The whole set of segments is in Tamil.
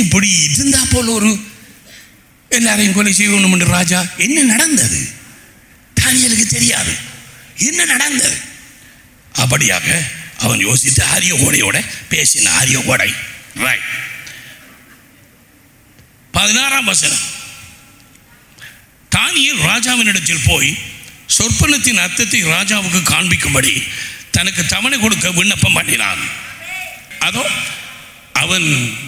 இப்படி இருந்தா போல ஒரு எல்லாரையும் கொலை செய்யணும் என்று ராஜா என்ன நடந்தது தானியலுக்கு தெரியாது என்ன நடந்தது அப்படியாக அவன் யோசித்து ஆரிய கோடையோட பேசின ஆரிய கோடை ரைட் பதினாறாம் வசனம் தானியல் ராஜாவினிடத்தில் போய் சொற்பனத்தின் அர்த்தத்தை ராஜாவுக்கு காண்பிக்கும்படி தனக்கு தவணை கொடுக்க விண்ணப்பம் பண்ணினான் அதோ அவன்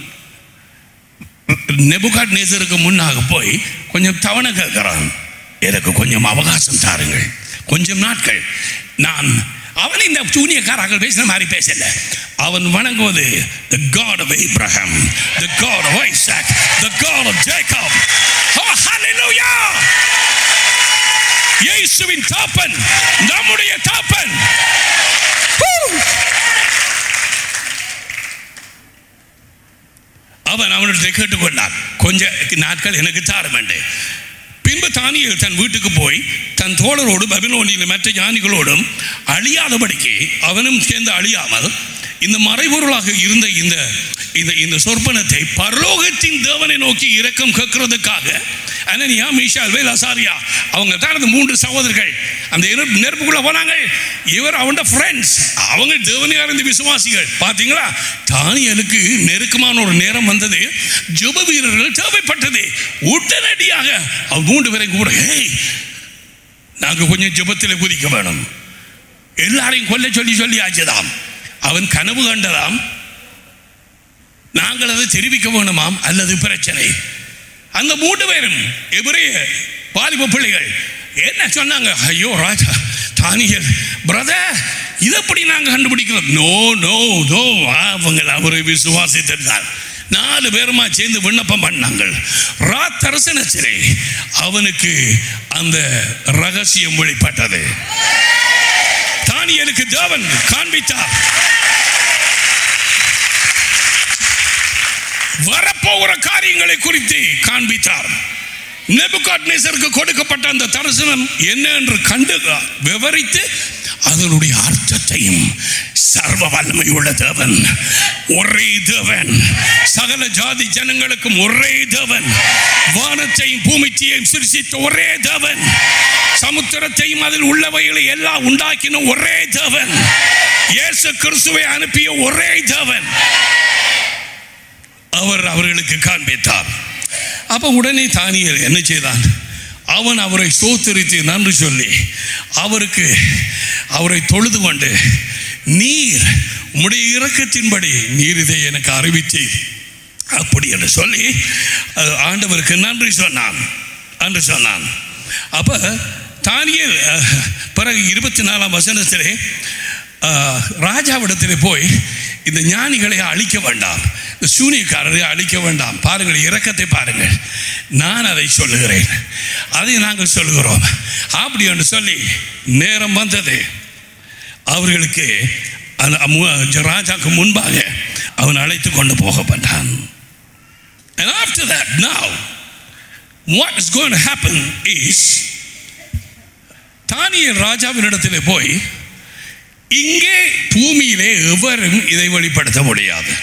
நெபுகாட் நேசருக்கு முன்னாக போய் கொஞ்சம் தவணை கேட்கிறான் எனக்கு கொஞ்சம் அவகாசம் தாருங்கள் கொஞ்சம் நாட்கள் நான் அவன் இந்த சூனியக்காரர்கள் பேசின மாதிரி பேசல அவன் வணங்குவது the god of Abraham the god of Isaac the god of Jacob oh hallelujah இயேசுவின் தாப்பன் நம்முடைய தாப்பன் Woo! அவன் அவனிடத்தை கேட்டுக்கொண்டான் கொஞ்ச நாட்கள் எனக்கு தாருமண்டு பின்பு தானியல் தன் வீட்டுக்கு போய் தன் தோழரோடு பபிலோனியில் மற்ற ஞானிகளோடும் அழியாதபடிக்கு அவனும் சேர்ந்து அழியாமல் இந்த மறைபொருளாக இருந்த இந்த இந்த இந்த சொற்பனத்தை பரலோகத்தின் தேவனை நோக்கி இரக்கம் கேட்கறதுக்காக அனனியா மீஷால் வேல் அசாரியா அவங்க தான் அந்த மூன்று சகோதரர்கள் அந்த நெருப்பு- நெருப்புக்குள்ள போனாங்க இவர் அவனோட ஃப்ரெண்ட்ஸ் அவங்க தேவனையா இருந்த விசுவாசிகள் பாத்தீங்களா தானியலுக்கு நெருக்கமான ஒரு நேரம் வந்தது ஜெப வீரர்கள் தேவைப்பட்டது உடனடியாக அவங்க மூன்று பேரை கூட "ஏய், நாங்க கொஞ்சம் ஜெபத்தில் குதிக்க வேணும் எல்லாரையும் கொல்ல சொல்லி சொல்லி ஆச்சுதாம் அவன் கனவு கண்டதாம் நாங்கள் அதை தெரிவிக்க வேணுமாம் அல்லது பிரச்சனை அந்த மூன்று பேரும் எபிரேய வாலிப பிள்ளைகள் என்ன சொன்னாங்க ஐயோ ராஜா தானியல் பிரதர் இதை எப்படி நாங்கள் கண்டுபிடிக்கிறோம் நோ நோ நோ அவங்க அவரை விசுவாசித்திருந்தார் நாலு பேருமா சேர்ந்து விண்ணப்பம் பண்ணாங்க ராத்தரசனச்சிலே அவனுக்கு அந்த ரகசியம் வெளிப்பட்டது தானியலுக்கு தேவன் காண்பித்தார் வரப்போகிற காரியங்களை குறித்து காண்பித்தார் நெபுகாட்நேசருக்கு கொடுக்கப்பட்ட அந்த தரிசனம் என்ன என்று கண்டு விவரித்து அதனுடைய அர்த்தத்தையும் சர்வ வல்லமை உள்ள தேவன் ஒரே தேவன் சகல ஜாதி ஜனங்களுக்கும் ஒரே தேவன் வானத்தையும் பூமிச்சையும் சிருஷித்த ஒரே தேவன் சமுத்திரத்தையும் அதில் உள்ளவைகளை எல்லாம் உண்டாக்கின ஒரே தேவன் இயேசு கிறிஸ்துவை அனுப்பிய ஒரே தேவன் அவர் அவர்களுக்கு காண்பித்தார் அப்ப உடனே தானியல் என்ன செய்தான் அவன் அவரை சோத்தரித்து நன்றி சொல்லி அவருக்கு அவரை தொழுது கொண்டு நீர் உம்முடைய இரக்கத்தின்படி நீர் இதை எனக்கு அறிவித்தீர் அப்படி என்று சொல்லி அஹ், ஆண்டவருக்கு நன்றி சொன்னான் என்று சொன்னான் அப்ப தானியல் அஹ், பிறகு இருபத்தி நாலாம் வசனத்திலே அஹ், ராஜாவிடத்திலே போய் இந்த ஞானிகளை அழிக்க வேண்டாம் இந்த சூனியக்காரரை அழிக்க வேண்டாம் பாருங்கள் இரக்கத்தை பாருங்கள் நான் அதை சொல்லுகிறேன் அதை நாங்கள் சொல்லுகிறோம் அப்படி என்று சொல்லி நேரம் வந்தது அவர்களுக்கு அந்த மு- ராஜாக்கு முன்பாக அவன் அழைத்து கொண்டு போகப்பட்டான் And after that, now, what is going to happen is Daniel ராஜாவினிடத்தில் போய் இங்கே பூமியிலே எவரும் இதை வெளிப்படுத்த முடியாது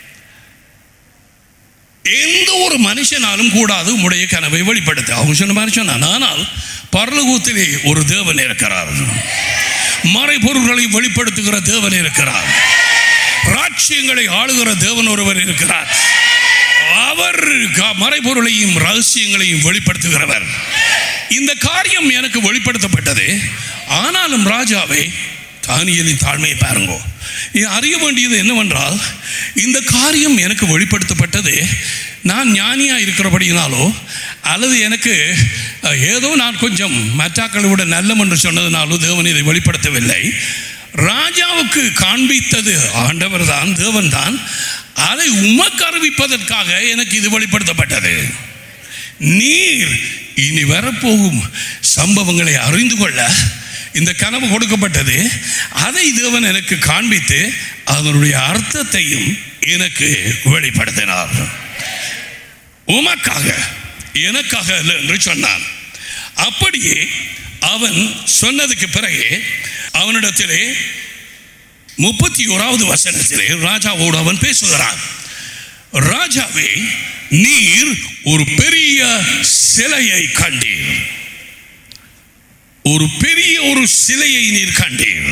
எந்த ஒரு மனுஷனாலும் கூடாது உம்முடைய கனவை வெளிப்படுத்த அவங்க சொன்ன மாதிரி சொன்னான் ஆனால் பரலோகத்திலே ஒரு தேவன் இருக்கிறார் மறைபொருள்களை வெளிப்படுத்துகிற தேவன் இருக்கிறார் ராட்சியங்களை ஆளுகிற தேவன் ஒருவர் இருக்கிறார் அவர் க- மறைபொருளையும் ரகசியங்களையும் வெளிப்படுத்துகிறவர் இந்த காரியம் எனக்கு வெளிப்படுத்தப்பட்டது ஆனாலும் ராஜாவே தானியலின் தாழ்மையை பாருங்கோ நீ அறிய வேண்டியது என்னவென்றால் இந்த காரியம் எனக்கு வெளிப்படுத்தப்பட்டது நான் ஞானியா இருக்கிறபடியினாலோ அல்லது எனக்கு அஹ், ஏதோ நான் கொஞ்சம் மற்றாக்களை விட நல்லம் என்று சொன்னதுனாலோ தேவன் இதை வெளிப்படுத்தவில்லை ராஜாவுக்கு காண்பித்தது ஆண்டவர் தான் தேவன் தான் அதை உமக்கு அறிவிப்பதற்காக எனக்கு இது வெளிப்படுத்தப்பட்டது நீர் இனி வரப்போகும் சம்பவங்களை அறிந்து கொள்ள இந்த கனவு கொடுக்கப்பட்டது அதை தேவன் எனக்கு காண்பித்து அதனுடைய அர்த்தத்தையும் எனக்கு வெளிப்படுத்தினார் உமக்காக எனக்காக அல்ல என்று சொன்னான் அப்படியே அவன் சொன்னதுக்கு பிறகு அவனிடத்திலே முப்பத்தி ஓராவது வசனத்திலே ராஜாவோடு அவன் பேசுகிறான் ராஜாவே நீர் ஒரு பெரிய சிலையை கண்டீர் ஒரு பெரிய ஒரு சிலையை நீர் கண்டீர்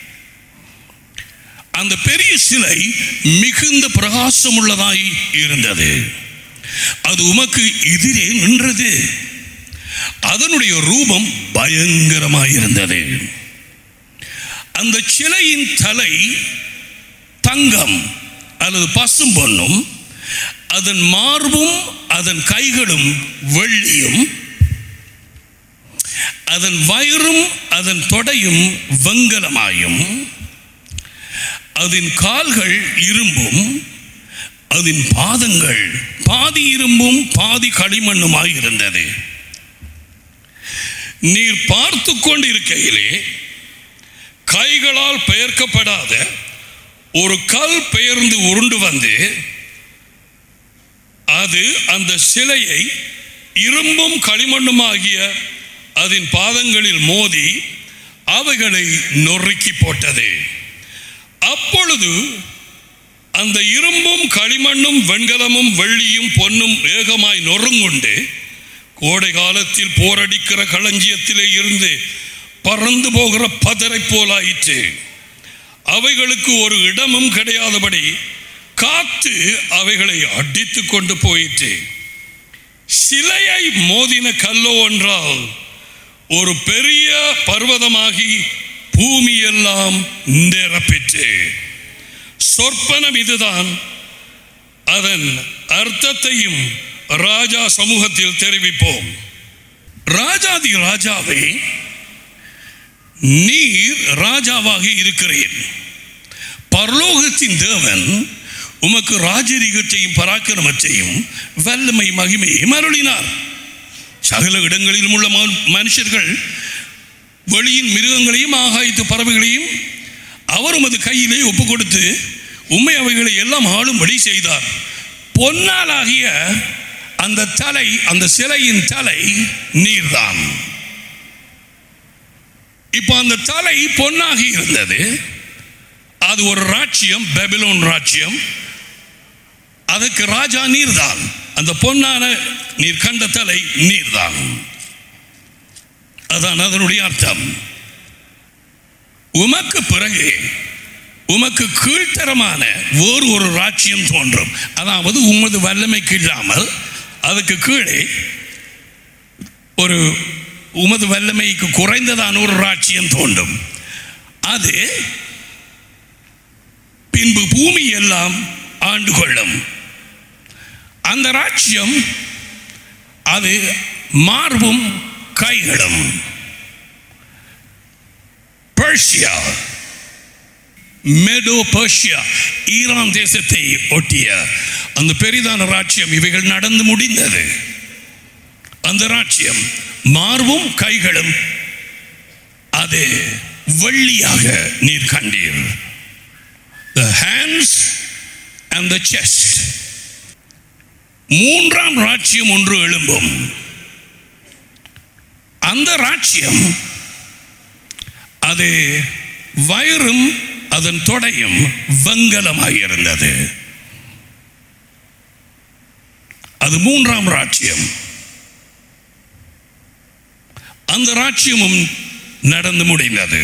அந்த பெரிய சிலை மிகுந்த பிரகாசமுள்ளதாய் இருந்தது அது உமக்கு எதிரே நின்றது அதனுடைய ரூபம் பயங்கரமாய் இருந்தது அந்த சிலையின் தலை தங்கம் அல்லது பசும்பொன்னும் அதன் மார்பும் அதன் கைகளும் வெள்ளியும் அதன் வயிறும் அதன் தொடையும் வெங்கலமாயும் அதன் கால்கள் இரும்பும் அதன் பாதங்கள் பாதி இரும்பும் பாதி களிமண்ணுமாய் இருந்தது நீர் பார்த்து கொண்டிருக்கையிலே கைகளால் பெயர்க்கப்படாத ஒரு கல் பெயர்ந்து உருண்டு வந்து அது அந்த சிலையை இரும்பும் களிமண்ணுமாகிய அதன் பாதங்களில் மோதி அவைகளை நொறுக்கி போட்டது அப்பொழுது அந்த இரும்பும் களிமண்ணும் வெண்கலமும் வெள்ளியும் பொன்னும் வேகமாய் நொறுங்குண்டு கோடை காலத்தில் போரடிக்கிற களஞ்சியத்திலே இருந்து பறந்து போகிற பதரை போலாயிற்று அவைகளுக்கு ஒரு இடமும் கிடையாதபடி காத்து அவைகளை அடித்து கொண்டு போயிற்று சிலையை மோதின கல்லோ என்றால் ஒரு பெரிய பர்வதமாகி பூமியெல்லாம் நிரப்பிற்று சொற்பனம் இதுதான் அதன் அர்த்தத்தையும் ராஜா சமூகத்தில் தெரிவிப்போம் ராஜாதி ராஜாவை நீர் ராஜாவாக இருக்கிறீர் பரலோகத்தின் தேவன் உமக்கு ராஜரீகத்தையும் பராக்கிரமத்தையும் வல்லமை மகிமையும் அருளினார் சகல இடங்களிலும் உள்ள ம- மனுஷர்கள் வெளியின் மிருகங்களையும் ஆகாயத்து பறவைகளையும் அவர் உமது கையிலே ஒப்பு கொடுத்து உண்மை அவைகளை எல்லாம் ஆளும்படி செய்தார் பொன்னாலாகிய அந்த தலை அந்த சிலையின் தலை நீர்தான் இப்போ அந்த தலை பொன்னாகி இருந்தது அது ஒரு ராட்சியம் பெபிலோன் ராட்சியம் அதுக்கு ராஜா நீர்தான் அந்த பொன்னான நீர் கண்ட தலை நீர்தான் அதான் அதனுடைய அர்த்தம் உமக்கு பிறகு உமக்கு கீழ்த்தரமான வேறு ஒரு ராட்சியம் தோன்றும் அதாவது உமது வல்லமைக்கு இல்லாமல் அதுக்கு கீழே ஒரு உமது வல்லமைக்கு குறைந்ததான ஒரு ராட்சியம் தோன்றும் அது பின்பு பூமி எல்லாம் ஆண்டு கொள்ளும் அந்த ராட்சியம் அது மார்பும் கைகளும் பெர்ஷியா மெடோ பர்ஷியா ஈரான் தேசத்தை ஒட்டிய அந்த பெரிதான ராட்சியம் இவைகள் நடந்து முடிந்தது அந்த ராட்சியம் மார்பும் கைகளும் அது வெள்ளியாக நீர் கண்டீர் the hands and the chest மூன்றாம் ராட்சியம் ஒன்று எழும்பும் அந்த ராட்சியம் அது வயிறும் அதன் தொடையும் வெங்கலமாக இருந்தது அது மூன்றாம் ராட்சியம் அந்த ராட்சியமும் நடந்து முடிந்தது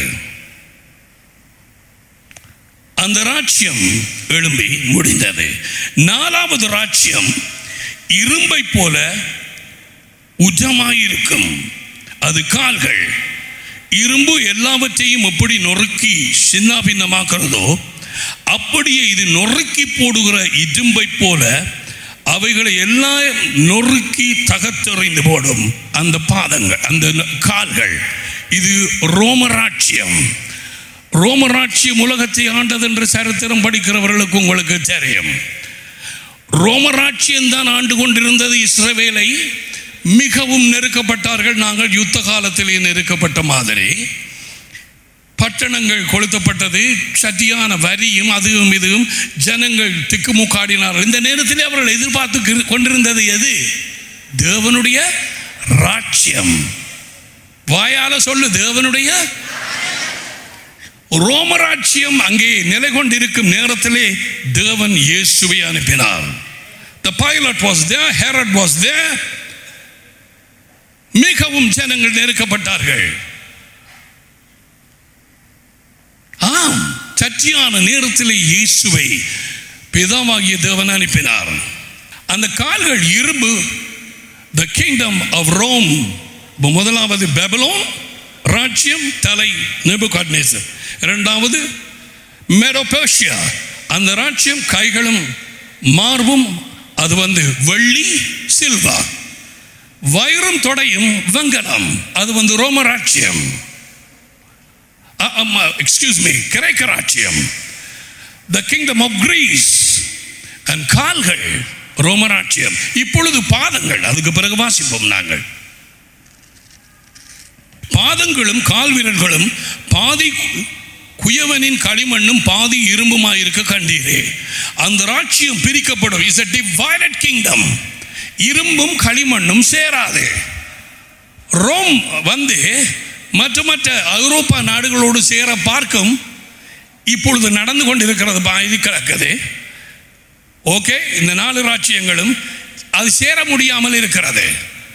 அந்த ராட்சியம் எழும்பி முடிந்தது நாலாவது ராட்சியம் இரும்பை போல உஜமாயிருக்கும் அது கால்கள் இரும்பு எல்லாவற்றையும் எப்படி நொறுக்கி சின்னாபின்னமாக்கிறதோ அப்படியே இது நொறுக்கி போடுகிற இரும்பை போல அவைகளை எல்லாம் நொறுக்கி தகர்த்தெறிந்து போடும் அந்த பாதங்கள் அந்த ந- கால்கள் இது ரோமராட்சியம் ரோமராட்சியம் உலகத்தை ஆண்டது என்று சரித்திரம் படிக்கிறவர்களுக்கு உங்களுக்கு தெரியும் ரோமராட்சியம் தான் ஆண்டு கொண்டிருந்தது இஸ்ரவேலை மிகவும் நெருக்கப்பட்டார்கள் நாங்கள் யுத்த காலத்திலே நெருக்கப்பட்ட மாதிரி பட்டணங்கள் கொளுத்தப்பட்டது சட்டியான வரியும் அதுவும் இதுவும் ஜனங்கள் திக்குமுக்காடினார்கள் இந்த நேரத்தில் அவர்கள் எதிர்பார்த்து கிரு- கொண்டிருந்தது எது தேவனுடைய ராட்சியம் வாயால சொல்லு தேவனுடைய ரோமராட்சியம் அங்கே நிலை கொண்டிருக்கும் நேரத்திலே தேவன் இயேசுவை அனுப்பினார் The pilot was there, Herod was there. மிகவும் ஜனங்கள் நெருக்கப்பட்டார்கள் ஆம் சர்ச்சையான நேரத்தில் இயேசுவை பிதாவாகிய தேவன் அனுப்பினார் அந்த கால்கள் இரும்பு த கிங்டம் ஆஃப் ரோம் முதலாவது பெபலோன் ராஜ்யம் தலை நெபுகாட்நேசர் இரண்டாவது மெரோபேஷியா அந்த ராஜ்யம் கைகளும் மார்பும் அது வந்து வெள்ளி சில்வா வயிறும் தொடையும் வெங்கலம் அது வந்து ரோம ராஜ்யம் எக்ஸ்கியூஸ் மீ கிரேக்க ராஜ்யம் the kingdom of Greece and கால்கள் ரோமராட்சியம் இப்பொழுது பாதங்கள் அதுக்கு பிறகு வாசிப்போம் நாங்கள் பாதங்களும் கால் விரல்களும் பாதி கு- குயவனின் களிமண்ணும் பாதி இரும்புமாய் இருக்க கண்டீரே அந்த ராட்சியம் பிரிக்கப்படும் இஸ் a divided கிங்டம் இரும்பும் களிமண்ணும் சேராது ரோம் வந்து மற்ற மற்ற ஐரோப்பா நாடுகளோடு சேர பார்க்கும் இப்பொழுது நடந்து கொண்டிருக்கிறது பாதி கிடக்குது ஓகே இந்த நாலு ராட்சியங்களும் அது சேர முடியாமல் இருக்கிறது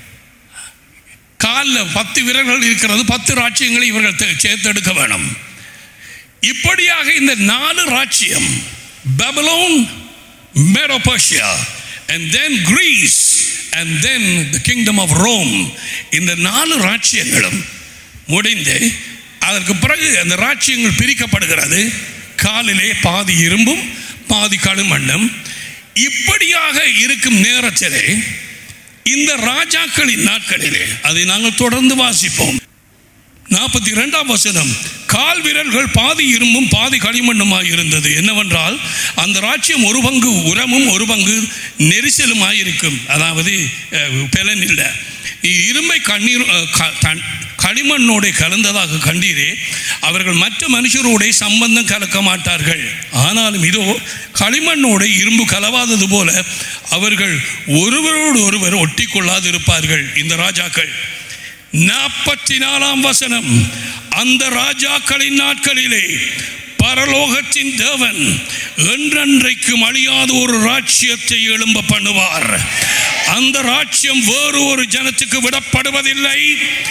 காலில் பத்து விரல்கள் இருக்கிறது பத்து ராட்சியங்களை இவர்கள் தே- சேர்த்தெடுக்க வேணும் இப்படியாக இந்த நாலு ராட்சியம் பெபலோன் மெரோபர்ஷியா and then Greece and then the kingdom of Rome இந்த நாலு ராட்சியங்களும் முடிந்து அதற்கு பிறகு அந்த ராட்சியங்கள் பிரிக்கப்படுகிறது காலிலே பாதி இரும்பும் பாதி களிமண்ணும் இப்படியாக இருக்கும் நேரத்திலே இந்த ராஜாக்களின் நாட்களிலே அதை நாங்கள் தொடர்ந்து வாசிப்போம் நாற்பத்தி இரண்டாம் வசனம் கால் விரல்கள் பாதி இரும்பும் பாதி களிமண்ணுமாய் இருந்தது என்னவென்றால் அந்த ராஜ்யம் ஒரு பங்கு உரமும் ஒரு பங்கு நெரிசலுமாய் இருக்கும் அதாவது அஹ், பலன் இல்லை நீ இரும்பை கண்ணீர் அஹ், க- தன்- களிமண்ணோட கலந்ததாக கண்டீரே அவர்கள் மற்ற மனுஷரோட சம்பந்தம் கலக்க மாட்டார்கள் ஆனாலும் இதோ களிமண்ணோட இரும்பு கலவாதது போல அவர்கள் ஒருவரோடு ஒருவர் ஒட்டி கொள்ளாது இருப்பார்கள் இந்த ராஜாக்கள் நாற்பத்தி நாலாம் வசனம் அந்த ராஜாக்களின் நாட்களிலே பரலோகத்தின் தேவன் என்றென்றைக்கும் அழியாத ஒரு ராஜ்யத்தை எழும்ப பண்ணுவார் அந்த ராஜ்யம் வேறு ஒரு ஜனத்துக்கு விடப்படுவதில்லை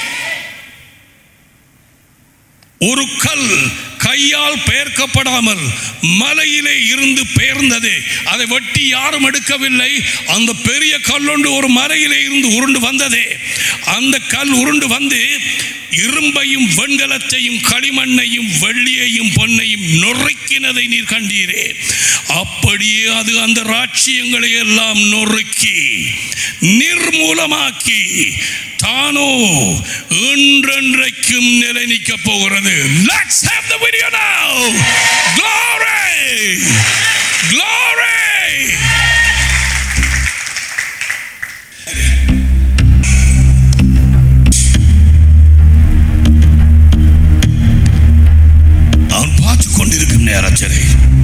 ஒரு கல் கையால் பெயர்க்கப்படாமல் மலையிலே இருந்து பெயர்ந்தது அதை வெட்டி யாரும் எடுக்கவில்லை அந்த பெரிய கல்லொண்டு ஒரு மலையிலே இருந்து உருண்டு வந்தது அந்த கல் உருண்டு வந்து இரும்பையும் வெண்கலத்தையும் களிமண்ணையும் வெள்ளியையும் பொன்னையும் நொறுக்கினதை நீர் கண்டீரே அப்படியே அது அந்த ராட்சியங்களை எல்லாம் நொறுக்கி நிர்மூலமாக்கி தானோ என்றென்றைக்கும் நிலை நிற்க போகிறது Let's have the video now. Glory! Glory! அவன் பார்த்து கொண்டிருக்கும் நேரத்திலே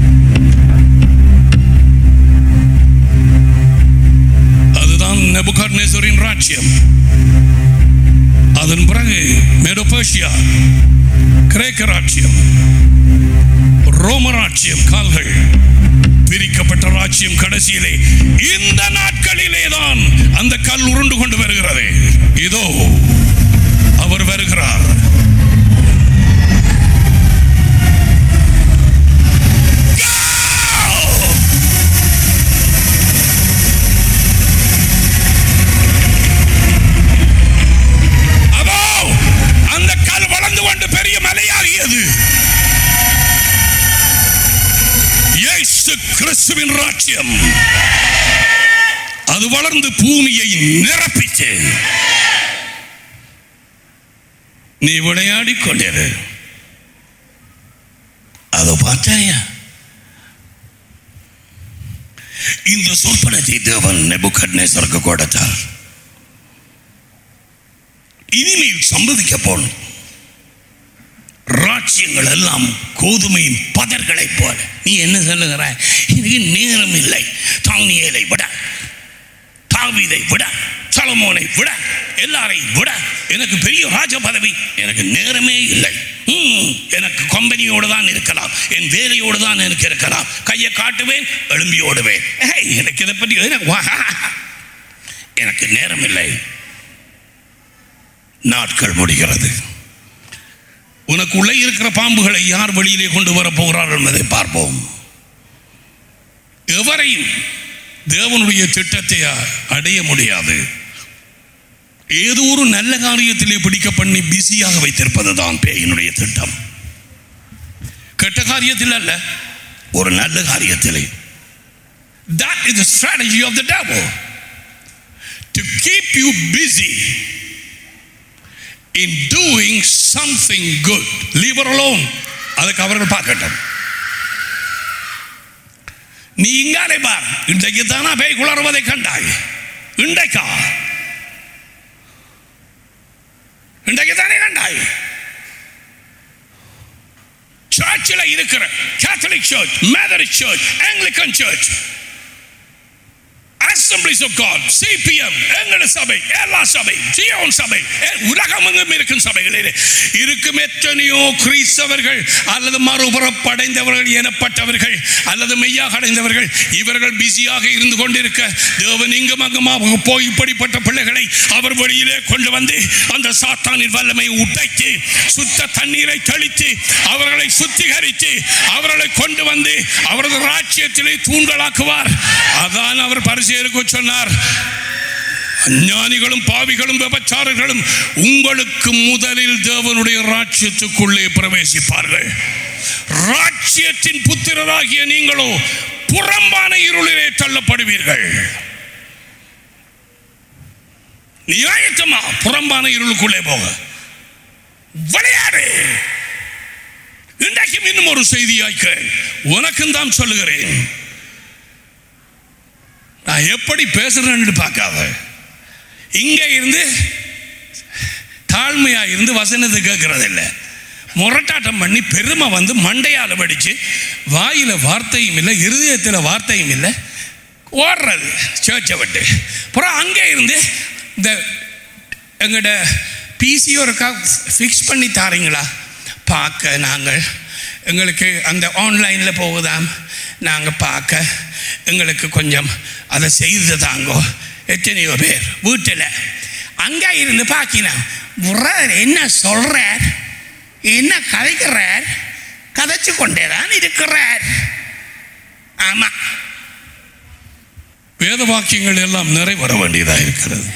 அதுதான் நெபுகாட்நேசரின் ராஜ்யம் அதன் பிறகு மெடோபேஷியா கிரேக்க ராஜ்யம் ரோம ராஜ்யம் கால்கள் பிரிக்கப்பட்ட ராஜ்யம் கடைசியிலே இந்த நாட்களிலே தான் அந்த கல் உருண்டு கொண்டு வருகிறது இதோ அவர் வருகிறார் Go! அதோ அந்த கல் வளர்ந்து கொண்டு பெரிய மலையாகியது இயேசு கிறிஸ்துவின் ராஜ்யம் அது வளர்ந்து பூமியை நிரப்பிச்சு நீ விளையாடி கொண்டிரு அதை பார்த்தாயா இந்த சொற்பனத்தை தேவன் நெபுகட்நேசருக்கு கொடுத்தார் இனிமேல் சம்பவிக்க போனும் ராட்சியங்கள் எல்லாம் கோதுமையின் பதர்களைப் போல நீ என்ன சொல்லுகிறாய் எனக்கு நேரம் இல்லை தானியலை விட தாவீதை விட சலமோனை விட எல்லாரையும் விட எனக்கு பெரிய ராஜ பதவி எனக்கு நேரமே இல்லை ம், எனக்கு கம்பெனியோடு தான் இருக்கலாம் என் வேலையோடு தான் எனக்கு இருக்கலாம் கையை காட்டுவேன் எழும்பி ஓடுவேன் ஏய், எனக்கு இதை பற்றி எனக்கு வா- எனக்கு நேரம் இல்லை நாட்கள் முடிகிறது உனக்கு உள்ளே இருக்கிற பாம்புகளை யார் வெளியிலே கொண்டு வர போகிறார்கள் என்பதை பார்ப்போம் எவரையும் தேவனுடைய திட்டத்தை அடைய முடியாது ஏதோ ஒரு நல்ல காரியத்திலே பிடிக்க பண்ணி பிஸியாக வைத்திருப்பது தான் பேயினுடைய திட்டம் கெட்ட காரியத்தில் அல்ல ஒரு நல்ல காரியத்திலே That is the strategy of the devil to keep you busy in doing something good. Leave her alone. அதுக்கு அவர்கள் பார்க்கட்டும் நீ இங்காலே பார் இன்றைக்கு தானா பேய் குளறுவதை கண்டாய் இன்றைக்கா இன்றைக்கு தானே கண்டாய் சர்ச்சில் இருக்கிற கேத்தலிக் சர்ச் மேதரிக் church Anglican church assemblies of God CPM எங்கள சபை எல்லா சபை ஜியோன் சபை எ- உலகமெங்கும் இருக்கும் சபைகளிலே இருக்கும் எத்தனையோ கிறிஸ்தவர்கள் அல்லது மறுபுறப்படைந்தவர்கள் எனப்பட்டவர்கள் அல்லது மெய்யாக அடைந்தவர்கள் இவர்கள் பிஸியாக இருந்து கொண்டிருக்க தேவன் இங்கும் அங்குமாக போய் இப்படிப்பட்ட பிள்ளைகளை அவர் வழியிலே கொண்டு வந்து அந்த சாத்தானின் வல்லமை உடைத்து சுத்த தண்ணீரை தெளித்து அவர்களை சுத்திகரித்து அவர்களை கொண்டு வந்து அவரது ராஜ்யத்திலே தூண்களாக்குவார் அதான் அவர் பரிசேருக்கு சொன்னார் ஞானிகளும் பாவிகளும் விபச்சாரர்களும் உங்களுக்கு முதலில் தேவனுடைய ராஜ்யத்துக்குள்ளே பிரவேசிப்பார்கள் ராஜ்யத்தின் புத்திரராகிய நீங்களோ புறம்பான இருளிலே தள்ளப்படுவீர்கள் நியாயத்தமா புறம்பான இருளுக்குள்ளே போக விளையாடு இன்றைக்கும் இன்னும் ஒரு செய்தியாய்க்க உனக்கும் தான் சொல்லுகிறேன் நான் எப்படி பேசுறேன்னு பார்க்காத இங்க இருந்து தாழ்மையா இருந்து வசனத்தை கேட்கறது இல்லை முரட்டாட்டம் பண்ணி பெருமை வந்து மண்டையால் வடிச்சு வாயில வார்த்தையும் இல்லை இருதயத்தில் வார்த்தையும் இல்லை ஓடுறது சேர்ச்சை விட்டு அப்புறம் அங்கே இருந்து இந்த எங்கள்ட பிசிஓ இருக்கா ஃபிக்ஸ் பண்ணி தாரீங்களா பார்க்க நாங்கள் எங்களுக்கு அந்த ஆன்லைனில் போகுதாம் நாங்கள் பார்க்க எங்களுக்கு கொஞ்சம் அதை செய்து தாங்கோ எத்தனையோ பேர் வீட்டில் அங்கே இருந்து பார்க்கினா புறர் என்ன சொல்கிறார் என்ன கதைக்கிறார் கதைச்சு கொண்டே தான் இருக்கிறார் ஆமாம் வேத வாக்கியங்கள் எல்லாம் நிறைவேற வேண்டியதாக இருக்கிறது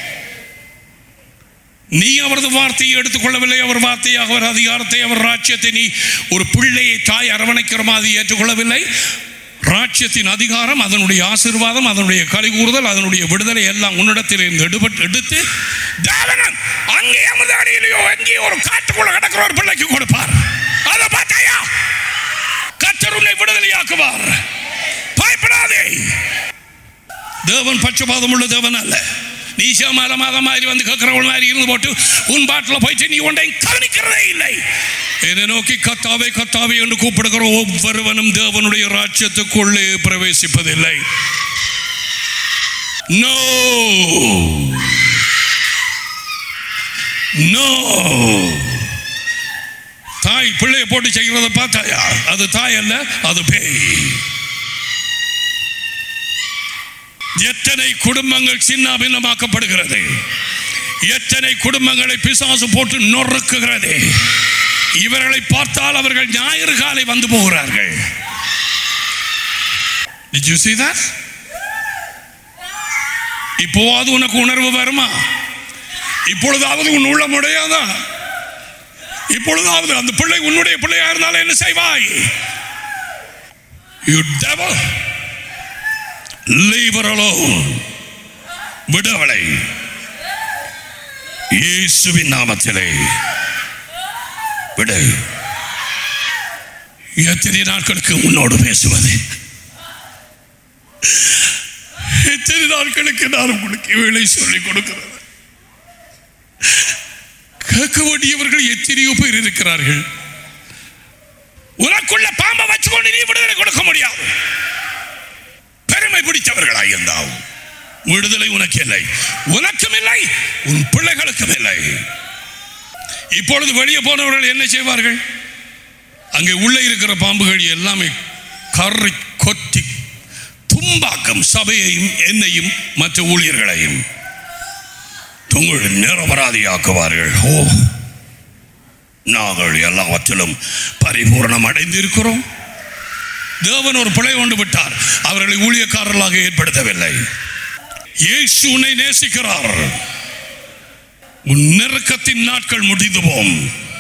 நீ அவரது வார்த்தையை எடுத்துக்கொள்ளவில்லை அவர் வார்த்தையாக அவர் அதிகாரத்தை அவர் ராஜ்யத்தை நீ ஒரு பிள்ளையை தாய் அரவணைக்கிற மாதிரி ஏற்றுக்கொள்ளவில்லை ராஜ்யத்தின் அதிகாரம் அதனுடைய ஆசீர்வாதம் அதனுடைய கலிகூறுதல் அதனுடைய விடுதலை எல்லாம் உன்னிடத்தில் இருந்து எடுபட்டு எடுத்து தேவனன் அங்கே அமுதாடியிலையோ எங்கேயோ ஒரு காட்டுக்குள்ள கிடக்கிற ஒரு பிள்ளைக்கு கொடுப்பார் அதை பார்த்தாயா கத்தர் உன்னை விடுதலையாக்குவார் பயப்படாதே தேவன் பட்சபாதம் உள்ள தேவன் அல்ல நீ சேமால மாதம் மாதிரி வந்து கேட்கிறவள் மாதிரி இருந்து போட்டு உன் பாட்டில் போயிட்டு நீ ஒன்றை கவனிக்கிறதே இல்லை என்னை நோக்கி கத்தாவே கத்தாவே என்று கூப்பிடுகிற ஒவ்வொருவனும் தேவனுடைய ராஜ்யத்துக்குள்ளே பிரவேசிப்பதில்லை நோ நோ தாய் பிள்ளையை போட்டு செய்கிறத பார்த்தாயா அது தாய் அல்ல அது பேய் எத்தனை குடும்பங்கள் சின்ன பின்னமாக்கப்படுகிறது எத்தனை குடும்பங்களை பிசாசு போட்டு நொறுக்குகிறது இவர்களை பார்த்தால் அவர்கள் ஞாயிறு காலை வந்து போகிறார்கள் Did you see that? இப்போவாது உனக்கு உணர்வு வருமா இப்பொழுதாவது உன் உள்ளம் உடையாதா இப்பொழுதாவது அந்த பிள்ளை உன்னுடைய பிள்ளையா இருந்தாலும் என்ன செய்வாய் You devil leave her alone விடவளை இயேசுவின் நாமத்திலே விடு எத்தனை நாட்களுக்கு உன்னோடு பேசுவது எத்தனை நாட்களுக்கு நான் உங்களுக்கு வேலை சொல்லிக் கொடுக்கிறது கேட்க வேண்டியவர்கள் எத்தனையோ பேர் இருக்கிறார்கள் உனக்குள்ள பாம்பை வச்சுக்கொண்டு நீ விடுதலை கொடுக்க முடியாது பெருமை பிடித்தவர்களாய் இருந்தால் விடுதலை உனக்கு இல்லை உனக்கும் இல்லை உன் பிள்ளைகளுக்கும் இல்லை இப்பொழுது வெளியே போனவர்கள் என்ன செய்வார்கள் அங்கே உள்ளே இருக்கிற பாம்புகள் எல்லாமே கரை கொத்தி தும்பாக்கம் சபையையும் என்னையும் மற்ற ஊழியர்களையும் துங்கள் நிரபராதியாக்குவார்கள் ஓ நாங்கள் எல்லாவற்றிலும் பரிபூரணம் அடைந்திருக்கிறோம் தேவன் ஒரு பிழை கொண்டு விட்டார் அவர்களை ஊழியக்காரர்களாக ஏற்படுத்தவில்லை இயேசு உன்னை நேசிக்கிறார் உன் நெருக்கத்தின் நாட்கள் முடிந்து போம்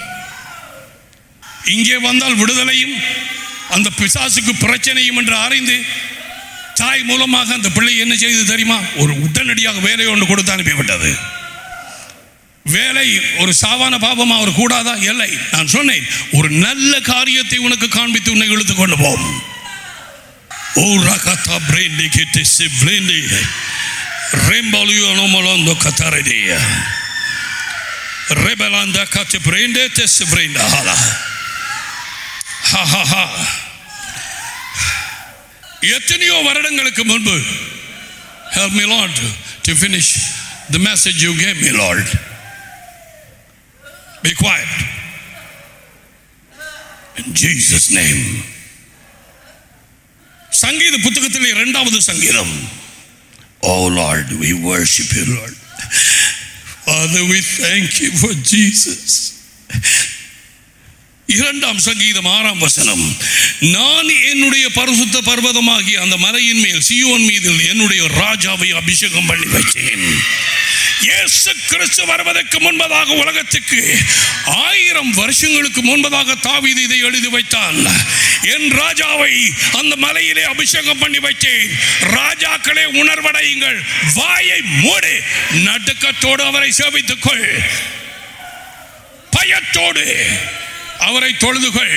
இங்கே வந்தால் விடுதலையும் அந்த பிசாசுக்கு பிரச்சனையும் என்று அறிந்து தாய் மூலமாக அந்த பிள்ளை என்ன செய்து தெரியுமா ஒரு உடனடியாக வேலை ஒன்று கொடுத்து அனுப்பிவிட்டது வேலை ஒரு சாவான பாவமா ஒரு கூடாதா இல்லை நான் சொன்னேன் ஒரு நல்ல காரியத்தை உனக்கு காண்பித்து உன்னை இழுத்து கொண்டு போம் ஓ ரகதா பிரேண்டி கிட்டி சி பிரேண்டி ரெம்பலியோ நோமலோந்தோ கத்தாரடியா ரெபலாந்த கத்தி பிரேண்டே தெஸ் பிரேண்டா ஹாலா ஹா ஹா ஹா எத்தனையோ வருடங்களுக்கு முன்பு help me lord to finish the message you gave me lord be quiet in jesus name சங்கீத புத்தகத்தில் இரண்டாவது சங்கீதம் Oh Lord, we worship you, Lord. Father, we thank you for Jesus. இரண்டாம் சங்கீதம் ஆறாம் வசனம் நான் என்னுடைய பரிசுத்த பர்வதமாகிய அந்த மலையின் மேல் சியோன் மீதில் என்னுடைய ராஜாவை அபிஷேகம் பண்ணி வைத்தேன் இயேசு கிறிஸ்து வருவதற்கு முன்பதாக உலகத்துக்கு ஆயிரம் வருஷங்களுக்கு முன்பதாக தாவீது இதை எழுதி வைத்தான் என் ராஜாவை அந்த மலையிலே அபிஷேகம் பண்ணி வைத்தேன் ராஜாக்களே உணர்வடையுங்கள் வாயை மூடு நடுக்கத்தோடு அவரை சேவித்துக் கொள் பயத்தோடு அவரை தொழுதுகள்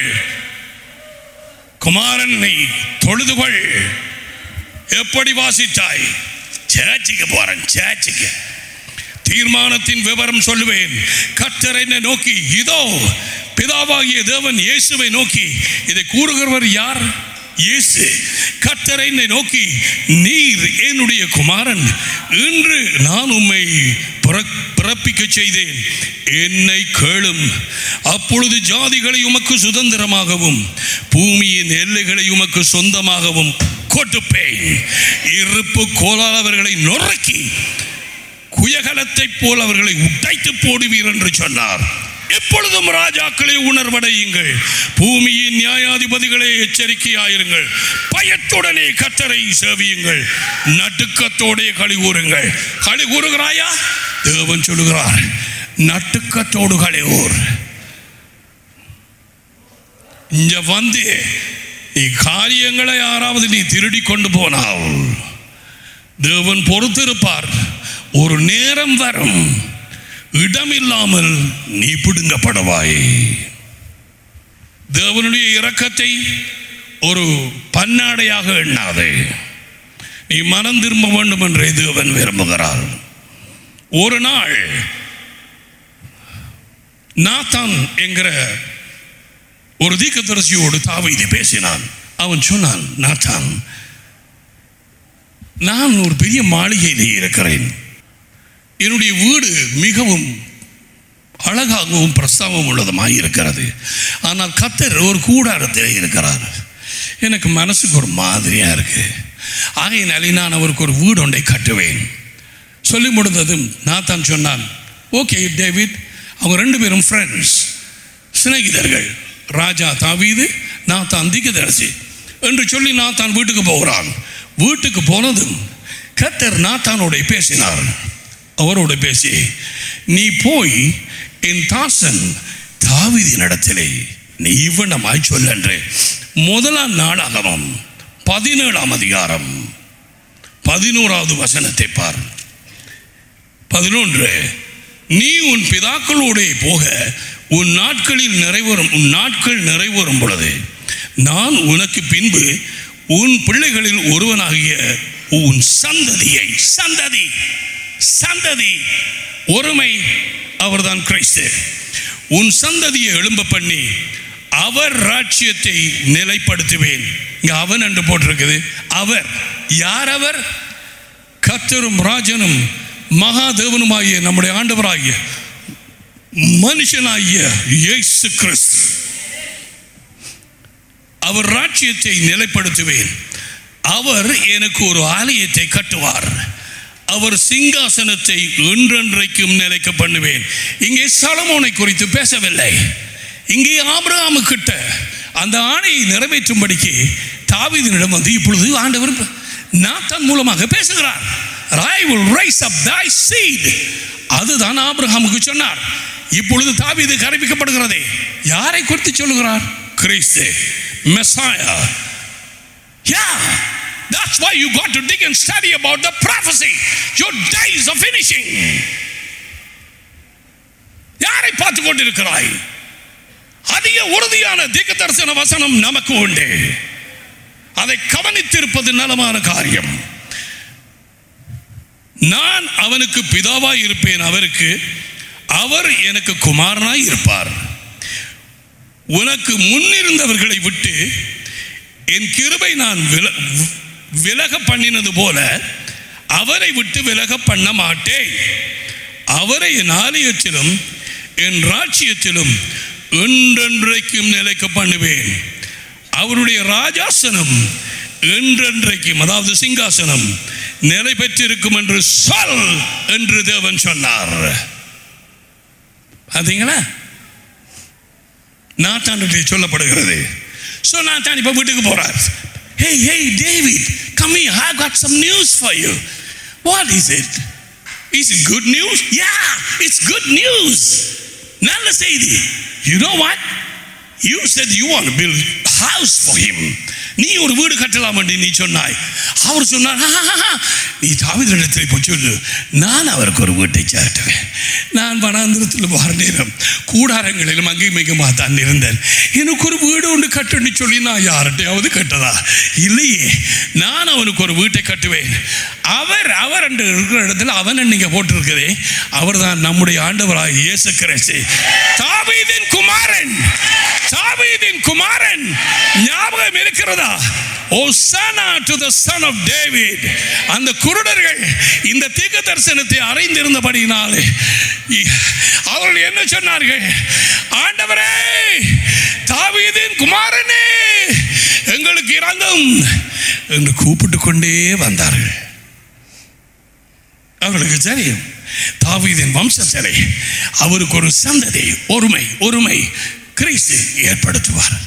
குமாரனை தொழுதுகள் எப்படி வாசித்தாய் சேச்சிக்கு போறேன் சேச்சிக்கு தீர்மானத்தின் விவரம் சொல்லுவேன் கர்த்தர் என்னை நோக்கி இதோ பிதாவாகிய தேவன் இயேசுவை நோக்கி இதை கூறுகிறவர் யார் இயேசு கர்த்தர் என்னை நோக்கி நீர் என்னுடைய குமாரன் இன்று நான் உம்மை பிற- பிறப்பிக்கச் செய்தேன் என்னை கேளும் அப்பொழுது ஜாதிகளை உமக்கு சுதந்திரமாகவும் பூமியின் எல்லைகளை உமக்கு சொந்தமாகவும் கொடுப்பேன் இருப்பு கோலாதவர்களை நொறுக்கி குயகலத்தைப் போல் அவர்களை உடைத்து போடுவீர் என்று சொன்னார் எப்பொழுதும் ராஜாக்களை உணர்வடையுங்கள் பூமியின் நியாயாதிபதிகளே எச்சரிக்கையாயிருங்கள் பயத்துடனே கத்தரை சேவியுங்கள் நட்டுக்கத்தோடே களி கூறுங்கள் களி கூறுகிறாயா தேவன் சொல்லுகிறார் நட்டுக்கத்தோடு களி கூர் இங்க வந்து நீ காரியங்களை யாராவது நீ திருடி கொண்டு போனால் தேவன் பொறுத்திருப்பார் ஒரு நேரம் வரும் இடமில்லாமல் நீ பிடுங்கப்படுவாய் தேவனுடைய இரக்கத்தை ஒரு பன்னாடையாக எண்ணாதே நீ மனம் திரும்ப வேண்டும் என்றே தேவன் விரும்புகிறார் ஒரு நாள் நாத்தான் என்கிற ஒரு தீர்க்கதரிசியோடு தாவீது பேசினான் அவன் சொன்னான் நாத்தான் நான் ஒரு பெரிய மாளிகையிலே இருக்கிறேன் என்னுடைய வீடு மிகவும் அழகாகவும் பிரஸ்தாபம் உள்ளதுமாய் இருக்கிறது ஆனால் கத்தர் ஒரு கூடாரத்திலே இருக்கிறார் எனக்கு மனசுக்கு ஒரு மாதிரியா இருக்கு ஆகையினாலே நான் அவருக்கு ஒரு வீடு ஒன்றை கட்டுவேன் சொல்லி முடிந்ததும் நாத்தான் சொன்னான் ஓகே டேவிட் அவங்க ரெண்டு பேரும் ஃப்ரெண்ட்ஸ் சிநேகிதர்கள் ராஜா தாவீது நாத்தான் திகதரிசி என்று சொல்லி நாத்தான் வீட்டுக்கு போகிறான் வீட்டுக்கு போனதும் கத்தர் நாத்தானோட பேசினார் அவரோட பேசி நீ போய் என் தாசன் தாவீதின் இடத்திலே நீ இவ்வனமாய் சொல்லென்று முதலாம் நாளாகமம் பதினேழாம் அதிகாரம் பதினோராவது வசனத்தை பார் பதினொன்று நீ உன் பிதாக்களோடே போக உன் நாட்களில் நிறைவேறும் உன் நாட்கள் நிறைவேறும் பொழுது நான் உனக்கு பின்பு உன் பிள்ளைகளில் ஒருவனாகிய உன் சந்ததியை சந்ததி சந்ததி ஒருமை அவர்தான் கிறிஸ்து உன் சந்ததியை எழும்ப பண்ணி அவர் ராட்சியத்தை நிலைப்படுத்துவேன் இங்க அவன் என்று போட்டிருக்குது அவர் யார் அவர் கத்தரும் ராஜனும் மகாதேவனுமாகிய நம்முடைய ஆண்டவராகிய மனுஷனாகிய இயேசு கிறிஸ்து அவர் ராட்சியத்தை நிலைப்படுத்துவேன் அவர் எனக்கு ஒரு ஆலயத்தை கட்டுவார் அவர் சிங்காசனத்தை என்றென்றைக்கும் நிலைக்க பண்ணுவேன் இங்கே சலமோனை குறித்து பேசவில்லை இங்கே ஆபிரகாமு கிட்ட அந்த ஆணையை நிறைவேற்றும்படிக்கு தாவீதினிடம் வந்து இப்பொழுது ஆண்டவர் நாத்தான் மூலமாக பேசுகிறார் I will raise up thy seed அதுதான் ஆபிரகாமுக்கு சொன்னார் இப்பொழுது தாவீது கற்பிக்கப்படுகிறதே யாரை குறித்து சொல்லுகிறார் கிறிஸ்து மெசாயா Yeah, that's why you got to dig and study about the prophecy. Your days are finishing. யாரை பார்த்து கொண்டிருக்கிறாய் அதிக உறுதியான தீர்க்க தரிசன வசனம் நமக்கு உண்டு அதை கவனித்திருப்பது நலமான காரியம் நான் அவனுக்கு பிதாவாய் இருப்பேன் அவருக்கு அவர் எனக்கு குமாரனாய் இருப்பார் உனக்கு முன்னிருந்தவர்களை விட்டு என் கிருபை நான் வில விலக பண்ணினது போல அவரை விட்டு விலக பண்ண மாட்டேன் அவரை என் ஆலயத்திலும் என் ராட்சியத்திலும் என்றென்றைக்கும் நிலைக்க பண்ணுவேன் அவருடைய ராஜாசனம் என்றென்றைக்கும் அதாவது சிங்காசனம் நிலை பெற்றிருக்கும் என்று சொல் என்று தேவன் சொன்னார் பார்த்தீங்களா நாத்தாண்டுடைய சொல்லப்படுகிறது ஸோ நாத்தான் இப்போ வீட்டுக்கு போறார் hey hey David come here I got some news for you what is it is it good news yeah it's good news நல்ல செய்தி you know what you said you want build house for him நீ ஒரு வீடு கட்டலாம் என்று நீ சொன்னாய் அவர் சொன்னார் "ஆஹாஹா, நீ தாவிதரிடத்தில் போய் சொல்லு நான் அவருக்கு ஒரு வீட்டை சாட்டுவேன் நான் வனாந்திரத்தில் வார நேரம் கூடாரங்களிலும் அங்கேயும் இங்குமா தான் இருந்தேன் எனக்கு ஒரு வீடு ஒன்று கட்டுன்னு சொல்லி நான் யார்கிட்டையாவது கட்டதா இல்லையே நான் அவனுக்கு ஒரு வீட்டை கட்டுவேன் அவர் அவர் என்று இருக்கிற இடத்துல அவன் நீங்க போட்டிருக்கிறே அவர் தான் நம்முடைய ஆண்டவராக இயேசு கிறிஸ்து தாவீதின் குமாரன் தாவீதின் குமாரன் ஞாபகம் இருக்கிறதா hosanna to the son of David அந்த குருடர்கள் இந்த தீர்க்க தரிசனத்தை அறிந்திருந்தபடியினாலே இ- அவர்கள் என்ன சொன்னார்கள் ஆண்டவரே தாவீதின் குமாரனே எங்களுக்கு இறங்கும் என்று கூப்பிட்டு கொண்டே வந்தார்கள் அவர்களுக்கு தெரியும் தாவீதின் வம்சத்திலே அவருக்கு ஒரு சந்ததி ஒருமை ஒருமை கிறிஸ்து ஏற்படுத்துவார்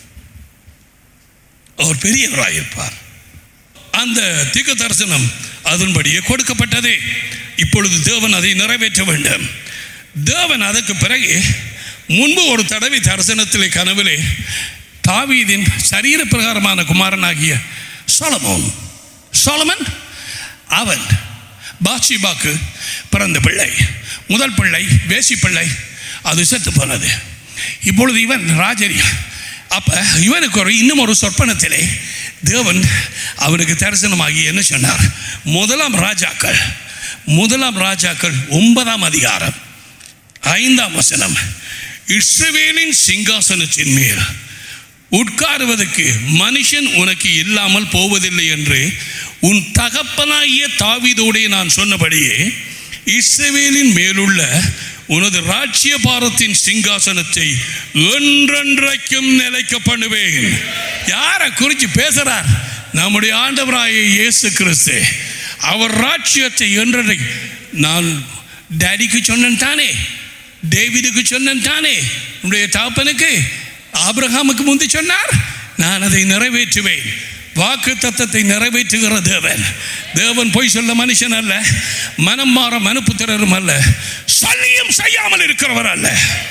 அவர் பெரியவராக இருப்பார் அந்த தீர்க்க தரிசனம் அதன்படியே கொடுக்கப்பட்டதே இப்பொழுது தேவன் அதை நிறைவேற்ற வேண்டும் தேவன் அதற்கு பிறகு முன்பு ஒரு தடவை தரிசனத்திலே கனவிலே தாவீதின் சரீர பிரகாரமான குமாரனாகிய சொலமோன் சொலமன் அவன் பாட்சிபாக்கு பிறந்த பிள்ளை முதல் பிள்ளை வேசி பிள்ளை அது செத்து போனது இப்பொழுது இவன் ராஜரி அப்ப இவனுக்கு ஒரு இன்னும் ஒரு சொற்பனத்திலே தேவன் அவனுக்கு தரிசனமாகி என்ன சொன்னார் முதலாம் ராஜாக்கள் முதலாம் ராஜாக்கள் ஒன்பதாம் அதிகாரம் ஐந்தாம் வசனம் இஸ்ரவேலின் சிங்காசனத்தின் மேல் உட்காருவதற்கு மனுஷன் உனக்கு இல்லாமல் போவதில்லை என்று உன் தகப்பனாகிய தாவீதோடே நான் சொன்னபடியே இஸ்ரவேலின் மேலுள்ள உனது ராஜ்ய பாரத்தின் சிங்காசனத்தை என்றென்றைக்கும் நிலைக்க பண்ணுவேன் யாரை குறித்து பேசுறார் நம்முடைய ஆண்டவராய இயேசு கிறிஸ்து அவர் ராஜ்யத்தை என்றை நான் டேடிக்கு சொன்னேன் தானே டேவிடுக்கு சொன்னேன் தானே உன்னுடைய தகப்பனுக்கு ஆபிரகாமுக்கு முந்தி சொன்னார் நான் அதை நிறைவேற்றுவேன் வாக்கு தத்தத்தை நிறைவேற்றுகிற தேவன் தேவன் பொய் சொல்ல மனுஷன் அல்ல மனம் மாற மனுப்புத்திரரும் அல்ல சொல்லியும் செய்யாமல் இருக்கிறவர் அல்ல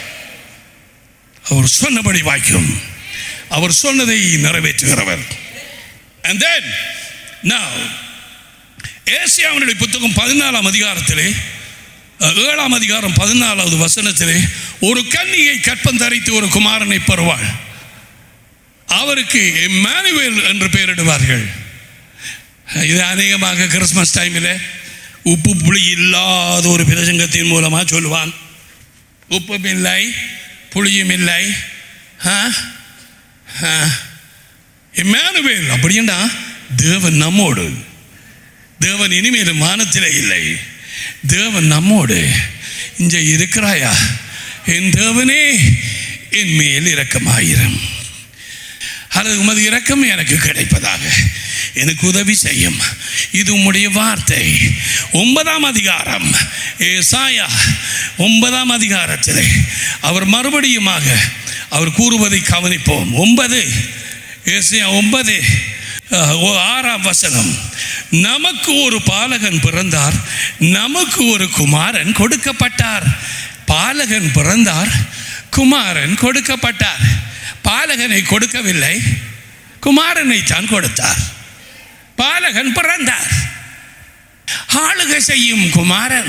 அவர் சொன்னபடி வாய்க்கும் அவர் சொன்னதை நிறைவேற்றுகிறவர் and then now ஏசியாவினுடைய புத்தகம் பதினாலாம் அதிகாரத்திலே அஹ், ஏழாம் அதிகாரம் பதினாலாவது வசனத்திலே ஒரு கன்னிகை கற்பம் தரித்து ஒரு குமாரனை பெறுவாள் அவருக்கு எம்மானுவேல் என்று பெயரிடுவார்கள் இது அநேகமாக கிறிஸ்மஸ் டைமில் உப்பு புளி இல்லாத ஒரு பிரசங்கத்தின் மூலமாக சொல்லுவான் உப்பும் இல்லை புளியும் இல்லை ஆ? ஆ. எம்மானுவேல் அப்படின்னா தேவன் நம்மோடு தேவன் இனிமேல் மானத்திலே இல்லை தேவன் நம்மோடு இங்கே இருக்கிறாயா என் தேவனே என் மேல் இரக்கமாயிரம் அல்லது உமது இரக்கம் எனக்கு கிடைப்பதாக எனக்கு உதவி செய்யும் இது உம்முடைய வார்த்தை ஒன்பதாம் அதிகாரம் ஏசாயா ஒன்பதாம் அதிகாரத்திலே அவர் மறுபடியுமாக அவர் கூறுவதை கவனிப்போம் ஒன்பது ஏசாயா ஒன்பது அஹ், ஓ- ஆறாம் வசனம் நமக்கு ஒரு பாலகன் பிறந்தார் நமக்கு ஒரு குமாரன் கொடுக்கப்பட்டார் பாலகன் பிறந்தார் குமாரன் கொடுக்கப்பட்டார் பாலகனை கொடுக்கவில்லை குமாரனை தான் கொடுத்தார் பாலகன் பிறந்தார் ஆளுகை செய்யும் குமாரன்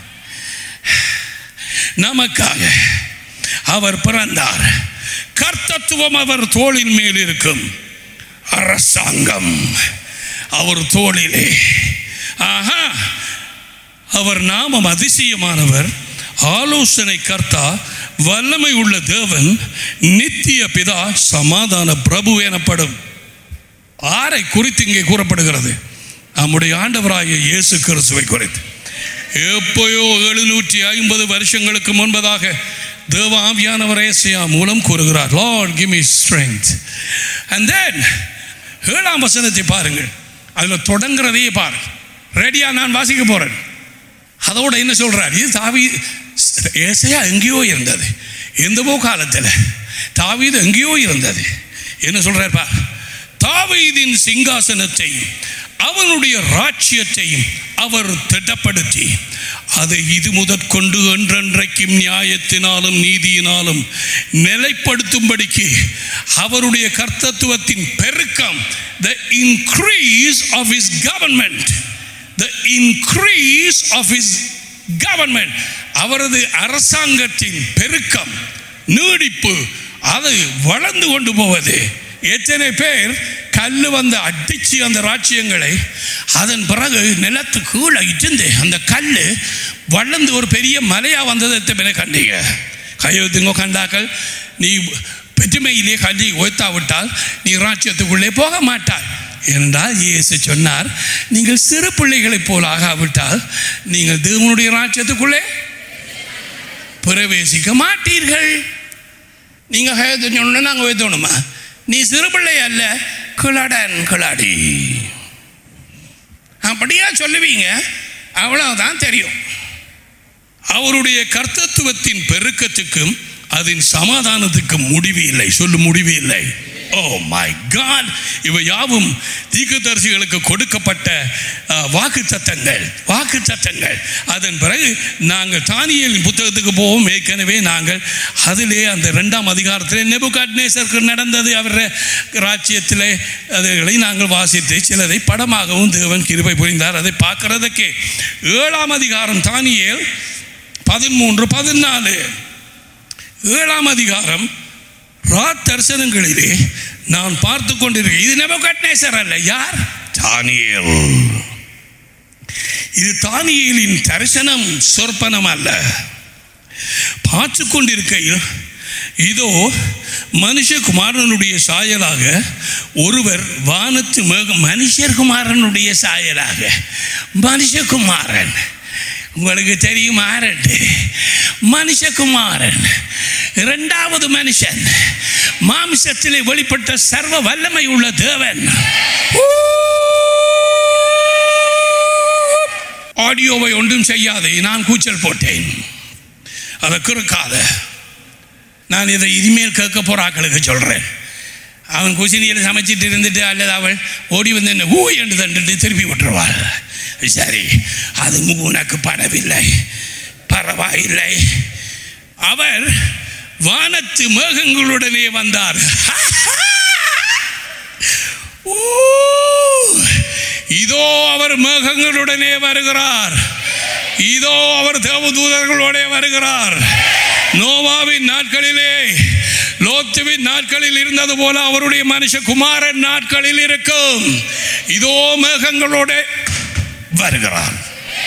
நமக்காக அவர் பிறந்தார் கர்த்தத்துவம் அவர் தோளின் மேல் இருக்கும் அரசாங்கம் அவர் தோளிலே ஆஹா அவர் நாமம் அதிசயமானவர் ஆலோசனை கர்த்தா வல்லமை உள்ள தேவன் நித்திய பிதா சமாதான பிரபு எனப்படும் ஆரை குறித்து இங்கே கூறப்படுகிறது நம்முடைய ஆண்டவராகிய இயேசு கிறிஸ்துவை குறித்து எப்பயோ எழுநூற்றி ஐம்பது வருஷங்களுக்கு முன்பதாக தேவ ஆவியானவர் ஏசையா மூலம் கூறுகிறார் Lord give me strength and then ஏழாம் வசனத்தை பாருங்கள் அதில் தொடங்குறதையே பாரு ரெடியா நான் வாசிக்க போறேன் அதோட என்ன சொல்றார் இது தாவி ஏசையா எங்கேயோ இருந்தது எந்தவோ காலத்தில் தாவீது எங்கேயோ இருந்தது என்ன சொல்றார் பா தாவீதின் சிங்காசனத்தையும் அவனுடைய ராஜ்யத்தையும் அவர் திட்டப்படுத்தி அதை இது முதற்கொண்டு என்றென்றைக்கும் நியாயத்தினாலும் நீதியினாலும் நிலைப்படுத்தும்படிக்கு அவருடைய கர்த்தத்துவத்தின் பெருக்கம் the increase of his government the increase of his government அவரது அரசாங்கத்தின் பெருக்கம் நீடிப்பு அது வளர்ந்து கொண்டு போவது எத்தனை பேர் கல் வந்து அடிச்சு அந்த ராஜ்யங்களை அதன் பிறகு நிலத்து கீழே இருந்து அந்த கல் வளர்ந்து ஒரு பெரிய மலையா வந்ததை எத்தனை கண்டீங்க கையெழுத்துங்க கண்டாக்கள் நீ பெற்றுமையிலே கல்வி ஓய்த்தாவிட்டால் நீ ராஜ்யத்துக்குள்ளே போக மாட்டாய் என்றால் இயேசு சொன்னார் நீங்கள் சிறு பிள்ளைகளைப் போல் ஆகாவிட்டால் நீங்கள் தேவனுடைய ராஜ்யத்துக்குள்ளே பிரவேசிக்க மாட்டீர்கள் நீங்க ஹயத்து சொன்னா நாங்கள் வைத்தோணுமா நீ சிறு பிள்ளை அல்ல கிளடன் கிளாடி அப்படியா சொல்லுவீங்க அவ்வளவுதான் தெரியும் அவருடைய கர்த்தத்துவத்தின் பெருக்கத்துக்கும் அதன் சமாதானத்துக்கும் முடிவு இல்லை சொல்லு முடிவு இல்லை ஓ மை காட் இவை யாவும் தீர்க்கதரிசிகளுக்கு கொடுக்கப்பட்ட வாக்கு சத்தங்கள் வாக்கு சத்தங்கள் அதன் பிறகு நாங்கள் தானியலின் புத்தகத்துக்கு போவோம் ஏற்கனவே நாங்கள் அதிலே அந்த ரெண்டாம் அதிகாரத்தில் நெபுகாட்னேசருக்கு நடந்தது அவர் ராஜ்யத்திலே அதுகளை நாங்கள் வாசித்து சிலதை படமாகவும் தேவன் கிருபை புரிந்தார் அதை பார்க்கிறதுக்கே ஏழாம் அதிகாரம் தானியேல் பதிமூன்று பதினாலு ஏழாம் அதிகாரம் ராத் தரிசனங்களிலே நான் பார்த்து கொண்டிருக்கேன் இது நெபுகாட்நேசர் அல்ல யார் தானியேல் இது தானியேலின் தரிசனம் சொற்பனம் அல்ல பார்த்து கொண்டிருக்கையில் இதோ மனுஷகுமாரனுடைய சாயலாக ஒருவர் வானத்து மேக மனுஷகுமாரனுடைய சாயலாக மனுஷகுமாரன் உங்களுக்கு தெரியும் ஆரட்டு மனுஷகுமாரன் இரண்டாவது மனுஷன் மாம்சத்திலே வெளிப்பட்ட சர்வ வல்லமை உள்ள தேவன் ஆடியோவை ஒன்றும் செய்யாதே நான் கூச்சல் போட்டேன் அதை கிறுக்காத நான் இதை இனிமேல் கேட்க போற ஆக்களுக்கு சொல்றேன் அவன் குசினியில் சமைச்சிட்டு இருந்துட்டு அல்லது அவள் ஓடி வந்து என்ன ஊ என்று தண்டுட்டு திருப்பி விட்டுருவாள் சரி அது உனக்கு படவில்லை பரவாயில்லை அவர் வானத்து மேகங்களுடனே வந்தார் ஊ, இதோ அவர் மேகங்களுடனே வருகிறார் இதோ அவர் தேவதூதர்களோட வருகிறார் நோவாவின் நாட்களிலே லோத்துவின் நாட்களில் இருந்தது போல அவருடைய மனுஷ குமாரன் நாட்களில் இருக்கும் இதோ மேகங்களோட வருகிறார்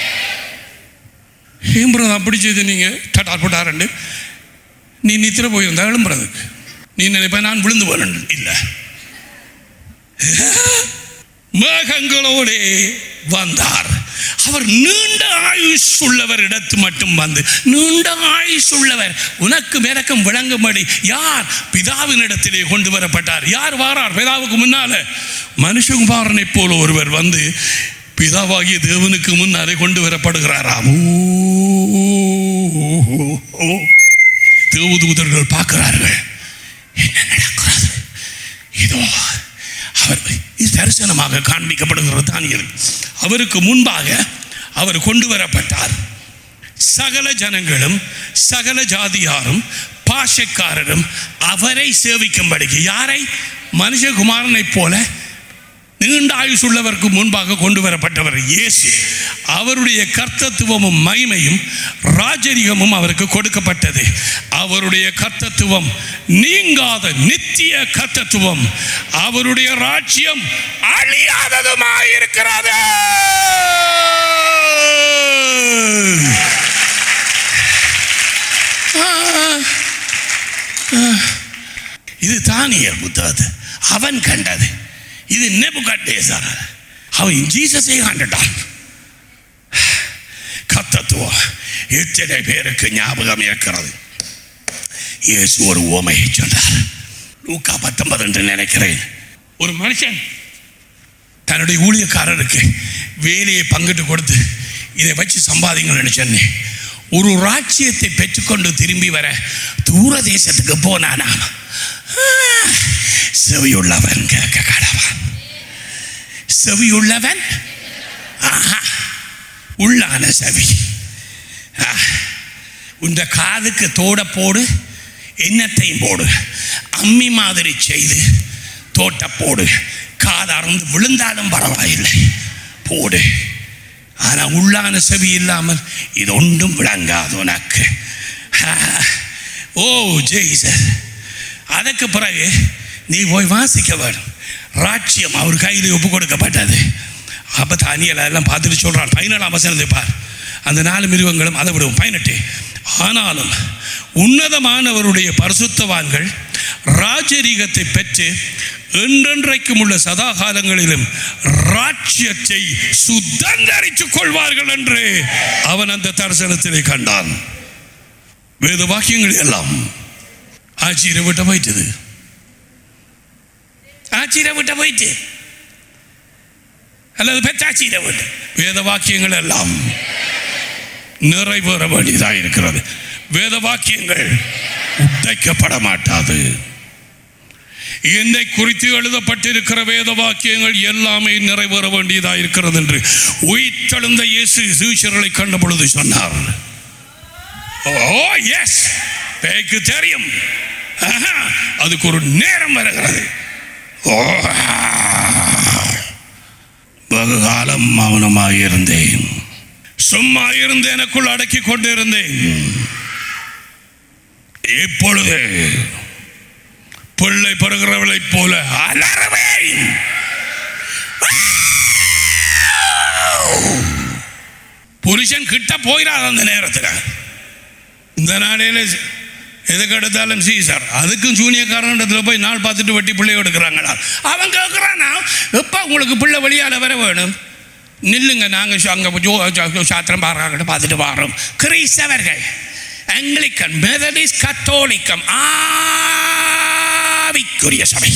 ஏம்புறது அப்படி செய்து நீங்க டட்டார் போட்டாரண்டு நீ நித்திர போயிருந்தா எழும்புறதுக்கு நீ நினைப்ப நான் விழுந்து போறேன் இல்லை மேகங்களோடே வந்தார் அவர் நீண்ட ஆயுஸ் உள்ளவர் இடத்து மட்டும் வந்து நீண்ட ஆயுஸ் உள்ளவர் உனக்கு விளக்கம் விளங்கும்படி யார் பிதாவின் இடத்திலே கொண்டு வரப்பட்டார் யார் வாரார் பிதாவுக்கு முன்னால மனுஷகுமாரனை போல ஒருவர் வந்து பிதாவாகிய தேவனுக்கு முன்னாலே கொண்டு வரப்படுகிறாராம் ஓ தேவதூதர்கள் பார்க்கிறார்கள் என்ன நடக்கிறது இதோ அவர் இது தரிசனமாக காண்பிக்கப்படுகிறது தானியல் அவருக்கு முன்பாக அவர் கொண்டு வரப்பட்டார் சகல ஜனங்களும் சகல ஜாதியாரும் பாஷைக்காரரும் அவரை சேவிக்கும்படிக்கு யாரை மனுஷகுமாரனைப் போல நீண்ட ஆயுசுள்ளவருக்கு முன்பாக கொண்டு வரப்பட்டவர் இயேசு அவருடைய கர்த்தத்துவமும் மகிமையும் ராஜரிகமும் அவருக்கு கொடுக்கப்பட்டது அவருடைய கர்த்தத்துவம் நீங்காத நித்திய கர்த்தத்துவம் அவருடைய ராஜ்யம் அழியாததுமாயிருக்கிறது இது தானியல் புத்தகத்து அவன் கண்டது இது நெபுகட்நேசர் அவன் ஜீசஸை கண்டுட்டான் கத்தத்துவம் எத்தனை பேருக்கு ஞாபகம் இருக்கிறது இயேசு ஒரு ஓமையை சொன்னார் லூக்கா பத்தொன்பது என்று நினைக்கிறேன் ஒரு மனுஷன் தன்னுடைய ஊழியக்காரருக்கு வேலையை பங்கிட்டு கொடுத்து இதை வச்சு சம்பாதிங்கன்னு சொன்னேன் ஒரு ராஜ்யத்தை பெற்றுக்கொண்டு திரும்பி வர தூர தேசத்துக்கு போனானா செவியுள்ளவன் கேட்க கடவான் செவியுள்ளவன் ஆஹா உள்ளான செவி ஆ, உந்த காதுக்கு தோட போடு எண்ணத்தையும் போடு அம்மி மாதிரி செய்து தோட்ட போடு காது அறந்து விழுந்தாலும் பரவாயில்லை போடு ஆனா உள்ளான செவி இல்லாமல் இது ஒன்றும் விளங்காது உனக்கு ஆ, ஓ ஜெய்சர் அதற்கு பிறகு நீ போய் வாசிக்க வேணும் ராட்சியம் அவர் கையில் ஒப்பு கொடுக்கப்பட்டது அப்போ தானியல் எல்லாம் பார்த்துட்டு சொல்கிறான் பதினேழாம் வசனத்தை பார் அந்த நாலு மிருகங்களும் அதை விடுவோம் பதினெட்டு ஆனாலும் உன்னதமானவருடைய பரிசுத்தவான்கள் ராஜரீகத்தை பெற்று என்றென்றைக்கும் உள்ள சதா காலங்களிலும் ராட்சியத்தை சுதந்தரித்துக் கொள்வார்கள் என்று அவன் அந்த தரிசனத்திலே கண்டான் வேத வாக்கியங்கள் எல்லாம் ஆட்சியரை விட்ட போயிட்டது ஆட்சியரை விட்ட போயிட்டு அல்லது பெற்றாட்சியரை விட்டு வேத வாக்கியங்கள் எல்லாம் நிறைவேற வேண்டியதாக இருக்கிறது வேத வாக்கியங்கள் உடைக்கப்பட மாட்டாது என்னை குறித்து எழுதப்பட்டிருக்கிற வேத வாக்கியங்கள் எல்லாமே நிறைவேற வேண்டியதாக இருக்கிறது என்று உயிர்த்தெழுந்த இயேசு சீஷர்களை கண்ட பொழுது சொன்னார் ஓ எஸ் பேய்க்கு தெரியும் ஆஹா, அதுக்கு ஒரு நேரம் வருகிறது ஓ வெகு காலம் மௌனமாக இருந்தேன் சும்மா இருந்து எனக்குள் அடக்கி கொண்டிருந்தேன் இப்பொழுது பிள்ளை பெறுகிறவளைப் போல அலறுவேன் புருஷன் கிட்ட போயிடாத அந்த நேரத்தில் இந்த நாளையில எதுக்கு எடுத்தாலும் சீசர் அதுக்கும் ஜூனியக்காரனிடத்தில் போய் நாள் பார்த்துட்டு வெட்டி பிள்ளை எடுக்கிறாங்களா அவன் கேட்குறானா எப்போ உங்களுக்கு பிள்ளை வழியால் வர வேணும் நில்லுங்க நாங்கள் அங்கே சாத்திரம் பாருங்க பார்த்துட்டு வரோம் கிறிஸ்தவர்கள் ஆங்கிலிக்கன் மெதடிஸ் கத்தோலிக்கம் ஆவிக்குரிய சபை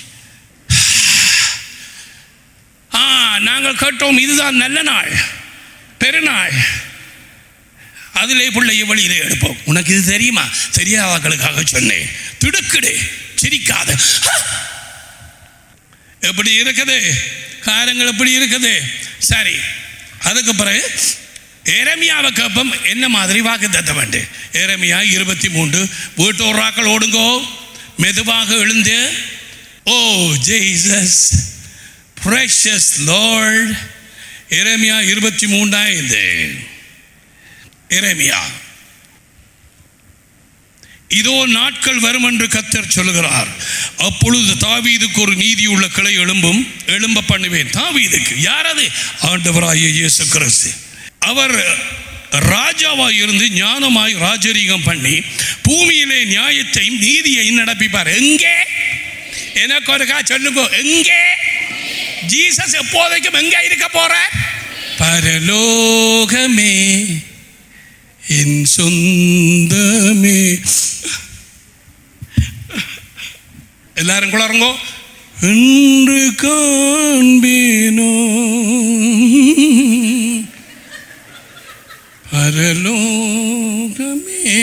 ஆ நாங்கள் கேட்டோம் இதுதான் நல்ல நாள் பெருநாள் அதிலே பிள்ளைய வழியிலே எடுப்போம் உனக்கு இது தெரியுமா தெரியாதவர்களுக்காக சொன்னேன் திடுக்கிடு சிரிக்காத எப்படி இருக்குது காரங்கள் எப்படி இருக்குது சரி அதுக்கு பிறகு எரமியாவை கேப்பம் என்ன மாதிரி வாக்கு தத்த வேண்டு எரமியா இருபத்தி மூன்று வீட்டோராக்கள் ஓடுங்கோ மெதுவாக எழுந்து ஓ ஜெய்சஸ் precious லார்ட் எரமியா இருபத்தி மூன்றாயிரம் எரேமியா இதோ நாட்கள் வரும் என்று கத்தர் சொல்லுகிறார் அப்பொழுது தாவீதுக்கு ஒரு நீதி உள்ள கிளை எழும்பும் எழும்ப பண்ணுவேன் தாவீதுக்கு யார் அது ஆண்டவராகிய இயேசு கிறிஸ்து அவர் ராஜாவாய் இருந்து ஞானமாய் ராஜரீகம் பண்ணி பூமியிலே நியாயத்தையும் நீதியையும் நடப்பிப்பார் எங்கே எனக்கு ஒருக்கா சொல்லுங்க எங்கே ஜீசஸ் எப்போதைக்கும் எங்கே இருக்க போறார் பரலோகமே என் சொந்தமே எல்லாரும் குளருங்கோ என்று காண்பேனோ பரலோகமே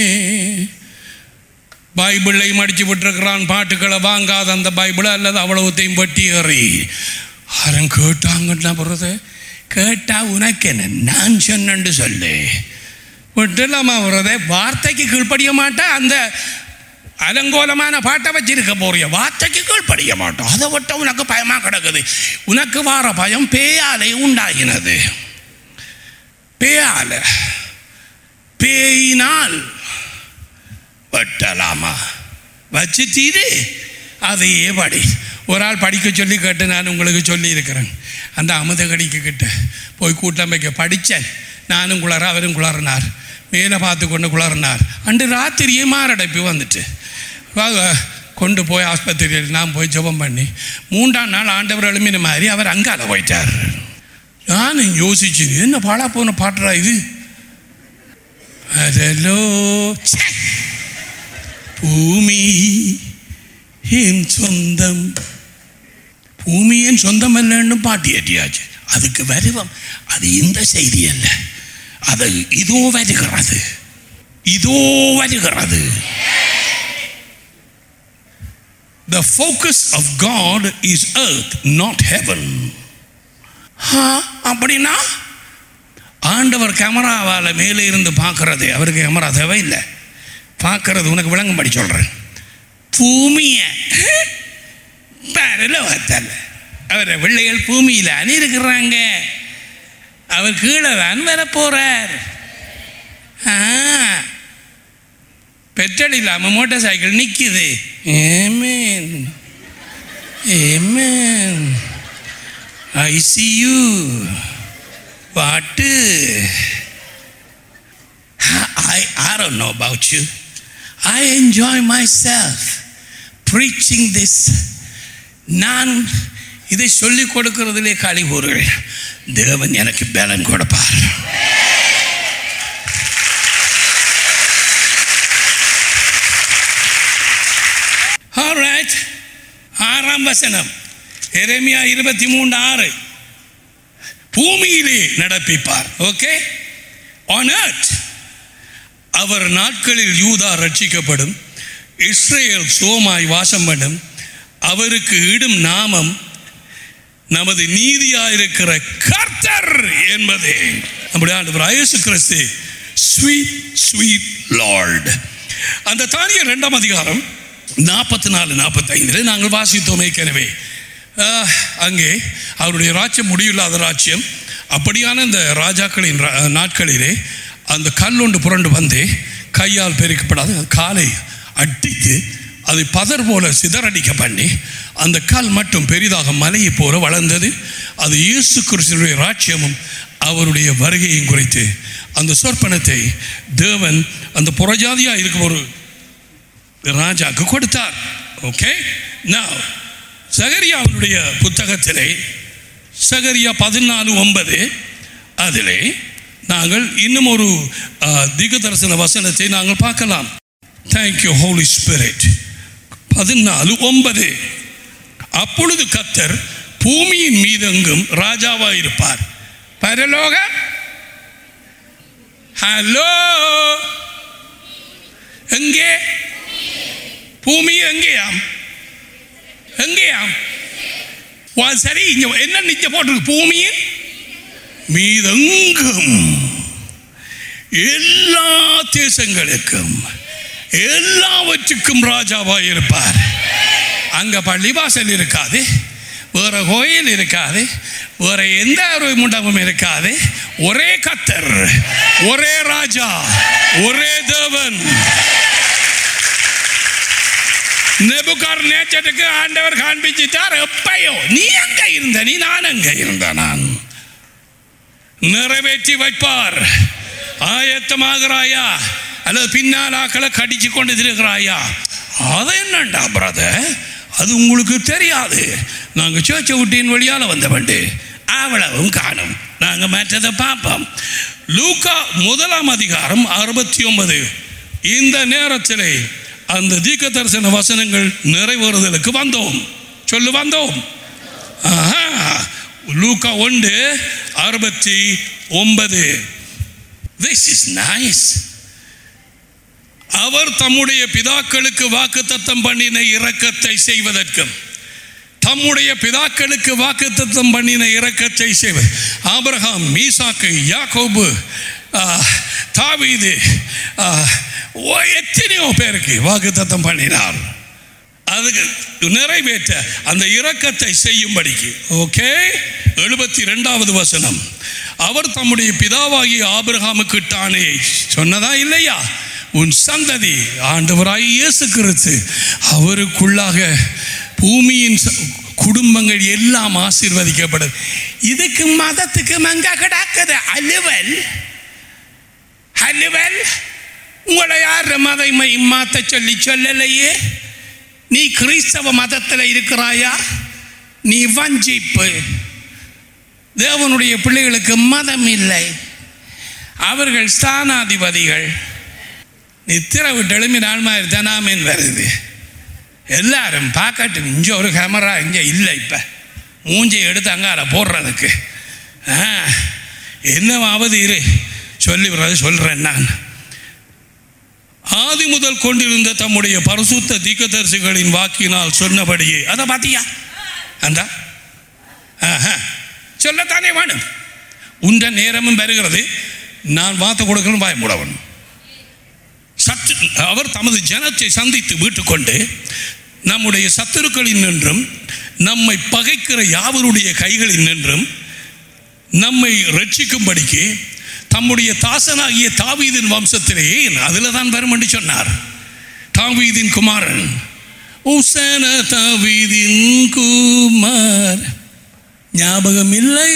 பைபிளை மடிச்சு விட்டுருக்கிறான் பாட்டுக்களை வாங்காத அந்த பைபிளை அல்லது அவ்வளவுத்தையும் வெட்டி ஏறி யாரும் கேட்டாங்கன்னா போகிறது கேட்டா உனக்கு என்ன நான் சொன்னேன்னு சொல்லு விட்டுலாமா போகிறதே வார்த்தைக்கு கீழ்ப்படிய மாட்டேன் அந்த அலங்கோலமான பாட்டை வச்சிருக்க போறிய வார்த்தைக்கு கீழ்ப்படிய மாட்டோம் அதை விட்ட உனக்கு பயமா கிடக்குது உனக்கு வார பயம் பேயாலே உண்டாகினது பேயால பேயினால் வெட்டலாமா வச்சுட்டீரு அதையே படி ஒரு ஆள் படிக்க சொல்லி கேட்டு நான் உங்களுக்கு சொல்லி இருக்கிறேன் அந்த அமுதகடிக்கு கிட்ட போய் கூட்டம் வைக்க படித்தேன் நானும் குளற அவரும் குளறினார் மேலே பார்த்து கொண்டு குளறினார் அன்று ராத்திரியே மாரடைப்பு வந்துட்டு வா- கொண்டு போய் ஆஸ்பத்திரியில் நான் போய் ஜெபம் பண்ணி மூன்றாம் நாள் ஆண்டவர் எழுமின மாதிரி அவர் அங்கால போயிட்டார் நானும் யோசிச்சு என்ன பாழா போன பாட்டுறா இது அதலோ ச்சே பூமி என் சொந்தம் பூமி என் சொந்தம் அல்லன்னு பாட்டி ஏற்றியாச்சு அதுக்கு வருவம் அது இந்த செய்தி அல்ல அது இதோ வருகிறது இதோ வருகிறது The focus of God is earth, not heaven. ஆ, அப்படின்னா ஆண்டவர் கேமராவால் மேலே இருந்து பார்க்கறது அவருக்கு கேமரா தேவையில்லை பார்க்கறது உனக்கு விளங்கும்படி சொல்கிறேன் பூமியை பரலோகத்தில் அவர் பிள்ளைகள் பூமியில் அணி இருக்கிறாங்க அவர் கீழே தான் வர போகிறார் பெட்ரோல் இல்லாமல் மோட்டார் சைக்கிள் நிற்கிது hey man hey man I see you பாட்டு I, I don't know about you. I enjoy myself preaching this. நான் இதை சொல்லிக் கொடுக்கிறதிலே களி கூறுகிறேன் தேவன் எனக்கு பலன் கொடுப்பார் Alright. ஆறாம் வசனம் எரேமியா இருபத்தி மூன்று ஆறு பூமியிலே நடப்பிப்பார் ஓகே ஆன் earth அவர் நாட்களில் யூதா ரட்சிக்கப்படும் இஸ்ரேல் சோமாய் வாசம் பண்ணும் அவருக்கு இடும் நாமம் நமது நீதியாயிருக்கிற கர்த்தர் என்பதே நம்முடைய ஆண்டவர் இயேசு கிறிஸ்து ஸ்வீட் ஸ்வீட் லார்ட் அந்த தானிய இரண்டாம் அதிகாரம் நாற்பத்தி நாலு நாற்பத்தைந்தில் நாங்கள் வாசித்தோம் ஏற்கனவே ஆஹ், அங்கே அவருடைய ராஜ்யம் முடிவில்லாத ராஜ்யம் அப்படியான இந்த ராஜாக்களின் ரா- நாட்களிலே அந்த கல் ஒன்று புரண்டு வந்து கையால் பெருக்கப்படாது அது காலை அடித்து அதை பதர் போல சிதறடிக்க பண்ணி அந்த கல் மட்டும் பெரிதாக மலையை போல வளர்ந்தது அது இயேசு கிறிஸ்துடைய ராஜ்யமும் அவருடைய வருகையும் குறித்து அந்த சொற்பனத்தை தேவன் அந்த புறஜாதியாக இருக்கும் ஒரு ராஜாக்கு கொடுத்தார் ஓகே நான் சகரியாவுடைய புத்தகத்திலே சகரியா பதினாலு ஒன்பது அதிலே நாங்கள் இன்னும் ஒரு திக தரிசன வசனத்தை நாங்கள் பார்க்கலாம் தேங்க்யூ ஹோலி ஸ்பிரிட் பதினாலு ஒன்பது அப்பொழுது கத்தர் பூமியின் மீதெங்கும் ராஜாவாக இருப்பார் பரலோக ஹலோ எங்கே பூமி எங்கேயாம் எங்கேயாம் வா, சரி இங்க என்ன நிச்சய போட்டிருக்கு பூமியின் மீதெங்கும் எல்லா தேசங்களுக்கும் எல்லாவற்றுக்கும் ராஜாவாக இருப்பார் அங்க பள்ளிவாசல் இருக்காது வேற கோயில் இருக்காது வேற எந்த ஒரு மண்டபம் இருக்காது ஒரே கத்தர் ஒரே ராஜா ஒரே தேவன் நெபுகார் நேச்சருக்கு ஆண்டவர் காண்பிச்சிட்டார் எப்பயோ நீ அங்க இருந்த நீ நான் அங்க இருந்த நான் நிறைவேற்றி வைப்பார் ஆயத்தமாகிறாயா அல்லது பின்னால் ஆக்களை கடிச்சு கொண்டு இருக்கிறாயா அது என்னண்டா பிரதர் அது உங்களுக்கு தெரியாது நாங்கள் சேர்ச்ச விட்டின் வழியால் வந்த வண்டு அவ்வளவும் காணும் நாங்க மற்றதை பார்ப்போம் லூக்கா முதலாம் அதிகாரம் அறுபத்தி ஒன்பது இந்த நேரத்திலே அந்த தீர்க்க தரிசன வசனங்கள் நிறைவேறுதலுக்கு வந்தோம் சொல்லு வந்தோம் ஆஹா லூக்கா ஒன்று அறுபத்தி ஒன்பது திஸ் இஸ் நைஸ் அவர் தம்முடைய பிதாக்களுக்கு வாக்குத்தத்தம் பண்ணின இரக்கத்தை செய்வதற்கும் தம்முடைய பிதாக்களுக்கு வாக்குத்தத்தம் பண்ணின இரக்கத்தை செய்வது ஆபிரகாம் மீசாக்கு யாக்கோபு ஆ, தாவீது ஆ, ஓ, எத்தனையோ பேருக்கு வாக்குத்தத்தம் பண்ணினார் அதுக்கு நிறைவேற்ற அந்த இரக்கத்தை செய்யும்படிக்கு ஓகே எழுபத்தி ரெண்டாவது வசனம் அவர் தம்முடைய பிதாவாகிய ஆபிரகாமுக்கு தானே சொன்னதா இல்லையா உன் சந்ததி ஆண்டவராய் இயேசு கிறிஸ்து அவருக்குள்ளாக பூமியின் ச- குடும்பங்கள் எல்லாம் ஆசீர்வதிக்கப்படும் இதுக்கு மதத்துக்கு மங்க கிடக்குது அலுவல் அலுவல் உங்களை யார் மதை மாத்த சொல்லி சொல்லலையே நீ கிறிஸ்தவ மதத்தில் இருக்கிறாயா நீ வஞ்சிப்பு தேவனுடைய பிள்ளைகளுக்கு மதம் இல்லை அவர்கள் ஸ்தானாதிபதிகள் நித்திர விட்டு எழுப்பினால் மாதிரி தனாமின் வருது எல்லாரும் பார்க்கட்டும் இங்கே ஒரு கேமரா இங்கே இல்லை இப்போ மூஞ்சி எடுத்து அங்கார போடுறதுக்கு ஆ என்னவாவது இரு சொல்லி விடுறது சொல்கிறேன் நான் ஆதி முதல் கொண்டிருந்த தம்முடைய பரிசுத்த தீக்கதரிசிகளின் வாக்கினால் சொன்னபடியே அதை பாத்தியா அந்த ஆஹா. சொல்லத்தானே வேணும் உண்ட நேரமும் வருகிறது நான் வார்த்தை கொடுக்கணும் வாய மூடவன் சத்து அவர் தமது ஜனத்தை சந்தித்து மீட்டுக்கொண்டு நம்முடைய சத்துருக்களின் நின்றும் நம்மை பகைக்கிற யாவருடைய கைகளில் நின்றும் நம்மை ரட்சிக்கும்படிக்கு தம்முடைய தாசனாகிய தாவீதின் வம்சத்திலே அதில் தான் வரும் என்று சொன்னார் தாவீதின் குமாரன் உசன தாவீதின் குமார் ஞாபகம் இல்லை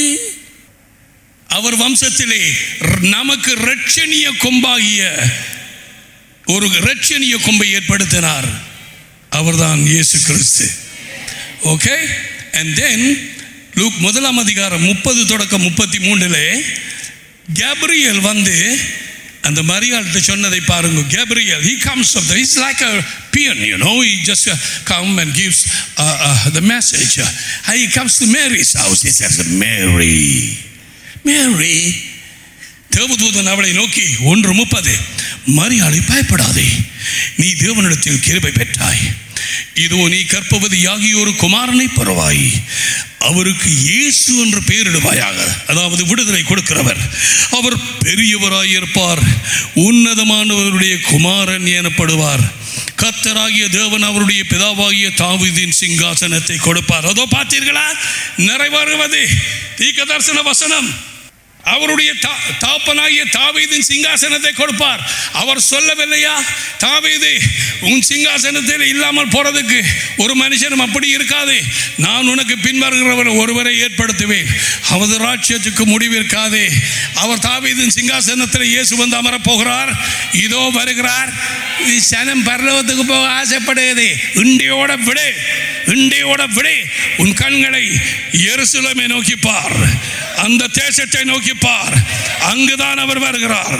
அவர் வம்சத்திலே நமக்கு ரட்சணிய கொம்பாகிய ஒரு ரட்சணிய கொம்பை ஏற்படுத்தினார் அவர்தான் இயேசு கிறிஸ்து ஓகே அண்ட் தென் லூக் முதலாம் அதிகாரம் முப்பது தொடக்கம் முப்பத்தி மூன்றிலே கேப்ரியல் வந்து அந்த மரியாள்கிட்ட சொன்னதை பாருங்க Gabriel he comes of the he's like a peon you know he just uh, come and gives uh, uh, the message uh, he comes to Mary's house he says Mary Mary தேவதூதன் அவளை நோக்கி ஒன்று முப்பது மரியாதை பயப்படாதே நீ தேவனிடத்தில் கிருபை பெற்றாய் இதோ நீ கற்பவதி ஆகிய ஒரு குமாரனை பெறுவாய் அவருக்கு இயேசு என்று பெயரிடுவாயாக அதாவது விடுதலை கொடுக்கிறவர் அவர் பெரியவராயிருப்பார் உன்னதமானவருடைய குமாரன் எனப்படுவார் கத்தராகிய தேவன் அவருடைய பிதாவாகிய தாவீதின் சிங்காசனத்தை கொடுப்பார் அதோ பார்த்தீர்களா நிறைவேறுவது தீர்க்க தரிசன வசனம் அவருடைய தா- தாப்பனாகிய தாவீதின் சிங்காசனத்தை கொடுப்பார் அவர் சொல்லவில்லையா தாவீது உன் சிங்காசனத்தில் இல்லாமல் போறதுக்கு ஒரு மனுஷனும் அப்படி இருக்காது நான் உனக்கு பின்வருகிறவர் ஒருவரை ஏற்படுத்துவேன் அவரது ராட்சியத்துக்கு முடிவிருக்காது அவர் தாவீதின் சிங்காசனத்தில் இயேசு வந்து அமரப் போகிறார் இதோ வருகிறார் இது சனம் பரலோகத்துக்கு போக ஆசைப்படுகிறது இண்டியோட விடு இண்டியோட விடு உன் கண்களை எருசலேமை நோக்கி பார் அந்த தேசத்தை நோக்கி பார் அங்குதான் அவர் வருகிறார்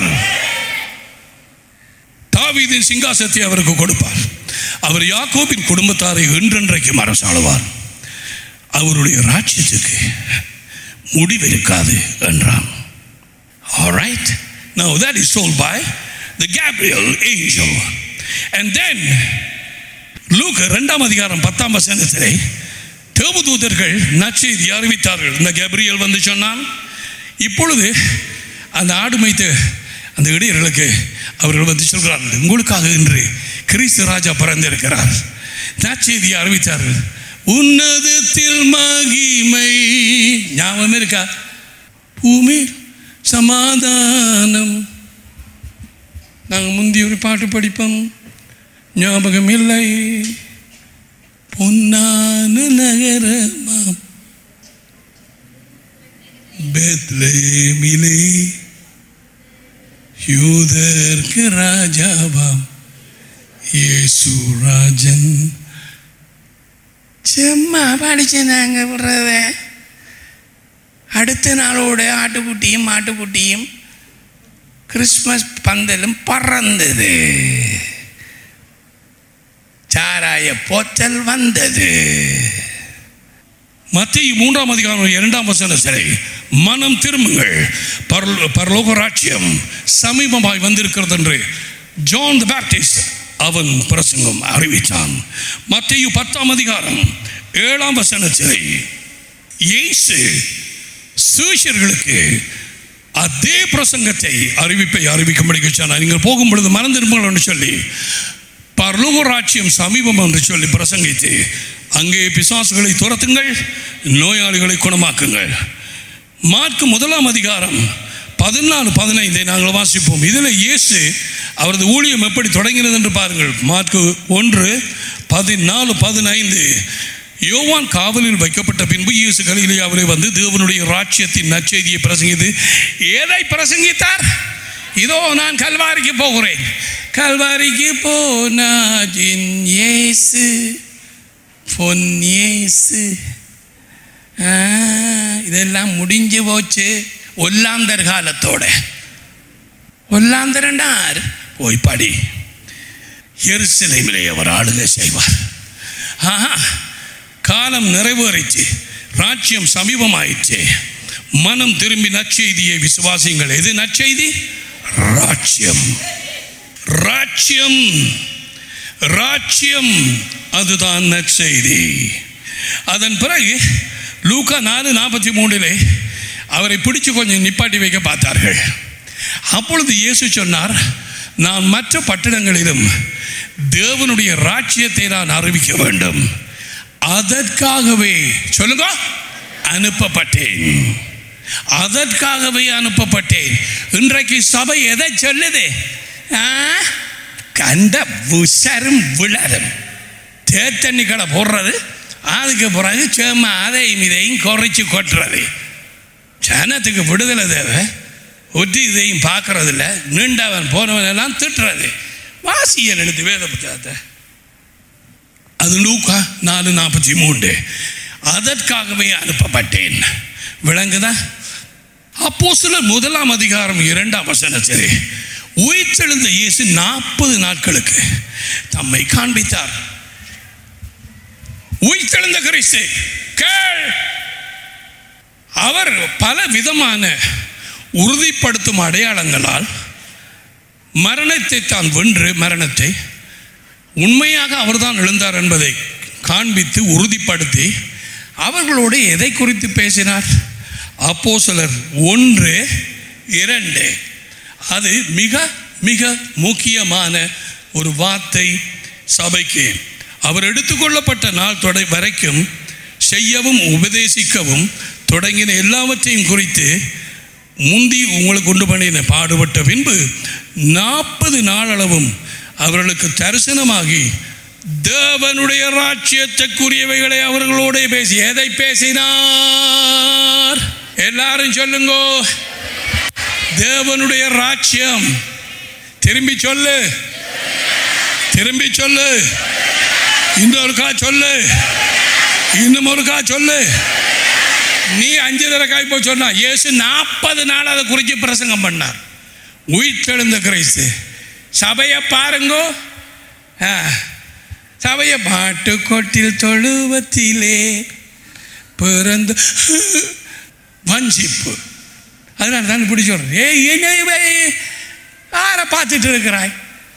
தாவீதின் சிங்காசத்தை அவருக்கு கொடுப்பார் அவர் யாக்கோபின் குடும்பத்தாரை என்றென்றைக்கு அரசாளுவார் அவருடைய ராஜ்யத்துக்கு முடிவிருக்காது என்றான் Alright? Now that is told by the Gabriel angel. And then Luke இரண்டாம் அதிகாரம் பத்தாம் வசனத்திலே தேவதூதர்கள் நற்செய்தி அறிவித்தார்கள் இந்த கேப்ரியல் வந்து சொன்னான் இப்பொழுது அந்த ஆடு மேய்த்த அந்த இடையர்களுக்கு அவர்கள் வந்து சொல்கிறார்கள் உங்களுக்காக இன்று கிறிஸ்து ராஜா பிறந்திருக்கிறார் நற்செய்தியை அறிவித்தார்கள் உன்னதத்தில் மகிமை ஞாபகம் இருக்கா பூமி சமாதானம் நாங்கள் முந்தி ஒரு பாட்டு படிப்போம் ஞாபகம் இல்லை பொன்னான நகரமாம் பெத்லேமிலே யூதர்க்கு ராஜாவாம் இயேசு ராஜன் சும்மா படிச்சு நாங்க விடுறத அடுத்த நாளோட ஆட்டுக்குட்டியும் மாட்டுக்குட்டியும் கிறிஸ்மஸ் பந்தலும் பறந்தது சாராய போத்தல் வந்தது மத்திய மூன்றாம் அதிகாரம் இரண்டாம் வசனம் சரி மனம் திரும்புங்கள் பரலோ- பரலோக ராட்சியம் சமீபமாய் வந்திருக்கிறது என்று ஜான் த பேப்டிஸ்ட் அவன் பிரசங்கம் அறிவித்தான் மத்திய பத்தாம் அதிகாரம் ஏழாம் வசனத்திலே இயேசு சீஷர்களுக்கு அதே பிரசங்கத்தை அறிவிப்பை அறிவிக்கும்படி சொன்னார் நீங்கள் போகும் பொழுது மறந்திருப்பீர்கள் என்று சொல்லி பரலோக ராட்சியம் சமீபம் என்று சொல்லி பிரசங்கித்து அங்கே பிசாசுகளை துரத்துங்கள் நோயாளிகளை குணமாக்குங்கள் மார்க்கு முதலாம் அதிகாரம் பதினாலு பதினைந்தை நாங்கள் வாசிப்போம் இதில் இயேசு அவரது ஊழியம் எப்படி தொடங்கினது என்று பாருங்கள் மார்க்கு ஒன்று பதினாலு பதினைந்து யோவான் காவலில் வைக்கப்பட்ட பின்பு இயேசு கலிலேயாவிலே வந்து தேவனுடைய ராட்சியத்தின் நற்செய்தியை பிரசங்கித்து எதை பிரசங்கித்தார் இதோ நான் கல்வாரிக்கு போகிறேன் கல்வாரிக்கு போனாஜின் இயேசு பொன் இயேசு ஆ, இதெல்லாம் முடிஞ்சு போச்சு ஒல்லாந்தர் காலத்தோட ஒல்லாந்தரண்டார் போய் படி எருசலேமிலே அவர் ஆளுகை செய்வார் ஆஹா காலம் நிறைவேறிச்சு ராட்சியம் சமீபமாயிற்று மனம் திரும்பி நற்செய்தியை விசுவாசியுங்கள் எது நற்செய்தி ராட்சியம் ராட்சியம் ராட்சியம் அதுதான் நற்செய்தி அதன் பிறகு லூக்கா நாலு நாற்பத்தி மூணிலே அவரை பிடிச்சு கொஞ்சம் நிப்பாட்டி வைக்க பார்த்தார்கள் அப்பொழுது இயேசு சொன்னார் நான் மற்ற பட்டணங்களிலும் தேவனுடைய ராட்சியத்தை நான் அறிவிக்க வேண்டும் அதற்காகவே சொல்லுங்க அனுப்பப்பட்டேன் அதற்காகவே அனுப்பப்பட்டேன் இன்றைக்கு சபை எதை சொல்லுது ஆ? கண்ட உசரும் விழரும் தேத்தண்ணிக்களை போடுறது அதுக்கு பிறகு சும்மா அதையும் இதையும் குறைச்சி கொட்டுறது ஜனத்துக்கு விடுதலை தேவை ஒட்டி இதையும் பார்க்கறதில்ல நீண்டவன் போனவன் எல்லாம் திட்டுறது வாசியல் எடுத்து வேத புத்தகத்தை அது லூக்கா நாலு நாற்பத்தி மூன்று அதற்காகவே அனுப்பப்பட்டேன் விளங்குதா அப்போ முதலாம் அதிகாரம் இரண்டாம் வசனத்திலே உயிர்த்தெழுந்த இயேசு நாற்பது நாட்களுக்கு தம்மை காண்பித்தார் உயிர்த்தெழுந்த கிறிஸ்து கேள் அவர் பல விதமான உறுதிப்படுத்தும் அடையாளங்களால் மரணத்தை தான் வென்று மரணத்தை உண்மையாக அவர்தான் எழுந்தார் என்பதை காண்பித்து உறுதிப்படுத்தி அவர்களோடு எதை குறித்து பேசினார் அப்போ சிலர் ஒன்று இரண்டு அது மிக மிக முக்கியமான ஒரு வார்த்தை சபைக்கு அவர் எடுத்துக்கொள்ளப்பட்ட நாள் தொடை வரைக்கும் செய்யவும் உபதேசிக்கவும் தொடங்கின எல்லாவற்றையும் குறித்து முந்தி உங்களுக்கு உண்டு பண்ணின பாடுபட்ட பின்பு நாற்பது நாளளவும் அவர்களுக்கு தரிசனமாகி தேவனுடைய ராட்சியத்துக்குரியவைகளை அவர்களோட பேசி எதை பேசினார் எல்லாரும் சொல்லுங்கோ தேவனுடைய ராட்சியம் திரும்பி சொல்லு திரும்பி சொல்லு இன்னொருக்கா சொல்லு இன்னும் ஒருக்கா சொல்லு நீ அஞ்சு தடவை இப்போ சொன்னா இயேசு நாற்பது நாள் அதை குறித்து பிரசங்கம் பண்ணார் உயிர்த்தெழுந்த கிறிஸ்து சபையை பாருங்கோ ஆ, சபையை பாட்டுக்கோட்டில் தொழுவத்திலே பிறந்த வஞ்சிப்பு அதனால தான் இப்படி சொல்றேன் ஏய் என்ன இவன் யாரை பார்த்துட்டு இருக்கிறாய்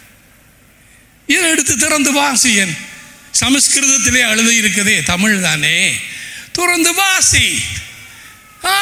இதை எடுத்து திறந்து வாசியன் சமஸ்கிருதத்திலே எழுதி இருக்குதே தமிழ் தானே திறந்து வாசி ஆ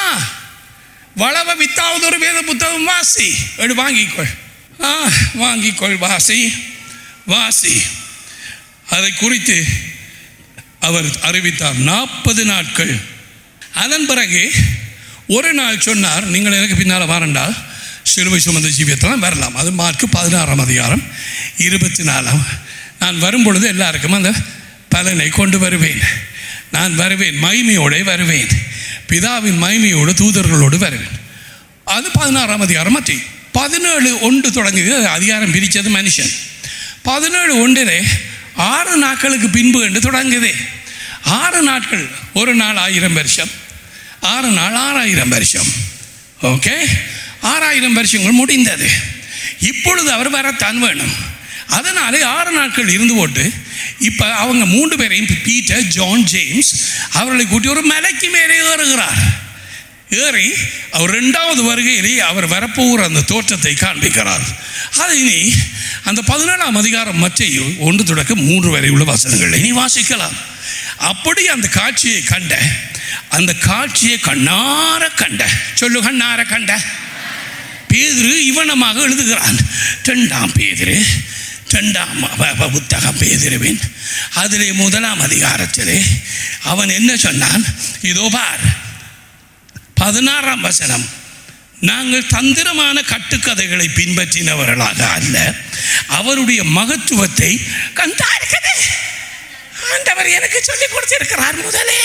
வளவ வித்தாவது ஒரு வேத புத்தகம் வாசி எடு வாங்கிக்கொள் ஆ வாங்கிக்கொள் வாசி வாசி அதை குறித்து அவர் அறிவித்தார் நாற்பது நாட்கள் அதன் பிறகு ஒரு நாள் சொன்னார் நீங்கள் எனக்கு பின்னால் வாரண்டால் சிலுவை சுமந்த ஜீவியத்தெல்லாம் வரலாம் அது மார்க்கு பதினாறாம் அதிகாரம் இருபத்தி நாலாம் நான் வரும்பொழுது எல்லாருக்கும் அந்த பலனை கொண்டு வருவேன் நான் வருவேன் மகிமையோடு வருவேன் பிதாவின் மகிமையோடு தூதர்களோடு வருவேன் அது பதினாறாம் அதிகாரம் மத்தி பதினேழு ஒன்று தொடங்கியது அது அதிகாரம் பிரித்தது மனுஷன் பதினேழு ஒன்றிலே ஆறு நாட்களுக்கு பின்பு என்று தொடங்குது ஆறு நாட்கள் ஒரு நாள் ஆயிரம் வருஷம் ஆறு நாள் ஆறாயிரம் வருஷம் ஓகே ஆறாயிரம் வருஷங்கள் முடிந்தது இப்பொழுது அவர் வரத்தான் வேணும் அதனாலே ஆறு நாட்கள் இருந்து போட்டு இப்போ அவங்க மூன்று பேரையும் பீட்டர் ஜான் ஜேம்ஸ் அவர்களை கூட்டி ஒரு மலைக்கு மேலே ஏறுகிறார் ஏறி அவர் ரெண்டாவது வருகையிலே அவர் வரப்போகிற அந்த தோற்றத்தை காண்பிக்கிறார் அது இனி அந்த பதினேழாம் அதிகாரம் மற்றையும் ஒன்று தொடக்க மூன்று வரை உள்ள வசனங்களை நீ வாசிக்கலாம் அப்படி அந்த காட்சியை கண்ட அந்த காட்சியை கண்ணார கண்ட சொல்லு கண்ணார கண்ட பேதுரு இவனமாக எழுதுகிறான் ரெண்டாம் பேதுரு ரெண்டாம் ப- ப- புத்தகம் பேதிருவேன் அதிலே முதலாம் அதிகாரத்திலே அவன் என்ன சொன்னான் இதோ பார் பதினாறாம் வசனம் நாங்கள் தந்திரமான கட்டுக்கதைகளை பின்பற்றினவர்களாக அல்ல அவருடைய மகத்துவத்தை கண்டாருக்குது ஆண்டவர் எனக்கு சொல்லி கொடுத்திருக்கிறார் முதலே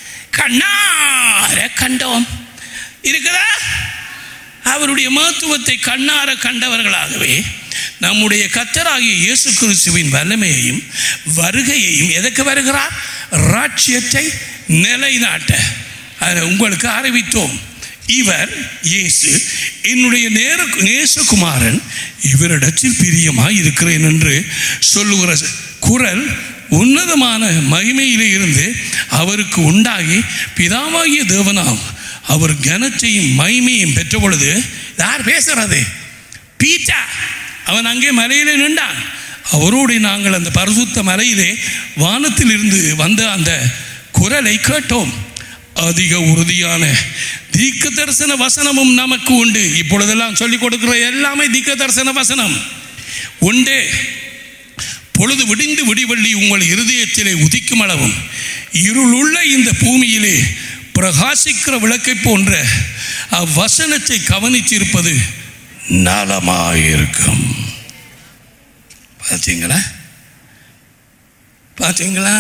கண்ணார கண்டோம் இருக்குதா அவருடைய மகத்துவத்தை கண்ணார கண்டவர்களாகவே நம்முடைய கத்தராகிய இயேசு கிறிஸ்துவின் வல்லமையையும் வருகையையும் எதற்கு வருகிறார் ராட்சியத்தை நிலைநாட்ட அதை உங்களுக்கு அறிவித்தோம் இவர் இயேசு என்னுடைய நேர நேசகுமாரன் இவரிடத்தில் பிரியமாய் இருக்கிறேன் என்று சொல்லுகிற குரல் உன்னதமான மகிமையிலே இருந்து அவருக்கு உண்டாகி பிதாவாகிய தேவனாம் அவர் கனத்தையும் மகிமையும் பெற்ற பொழுது யார் பேசுறது பீட்டா அவன் அங்கே மலையிலே நின்றான் அவரோடு நாங்கள் அந்த பரிசுத்த மலையிலே வானத்தில் இருந்து வந்த அந்த குரலை கேட்டோம் அதிக உறுதியான தீக்க தரிசன வசனமும் நமக்கு உண்டு இப்பொழுதெல்லாம் சொல்லிக் கொடுக்கிற எல்லாமே தீக்க தரிசன வசனம் உண்டு பொழுது விடிந்து விடிவள்ளி உங்கள் இருதயத்திலே உதிக்கும் அளவும் இருளுள்ள இந்த பூமியிலே பிரகாசிக்கிற விளக்கை போன்ற அவ்வசனத்தை கவனித்திருப்பது நலமாயிருக்கும் பார்த்தீங்களா பார்த்தீங்களா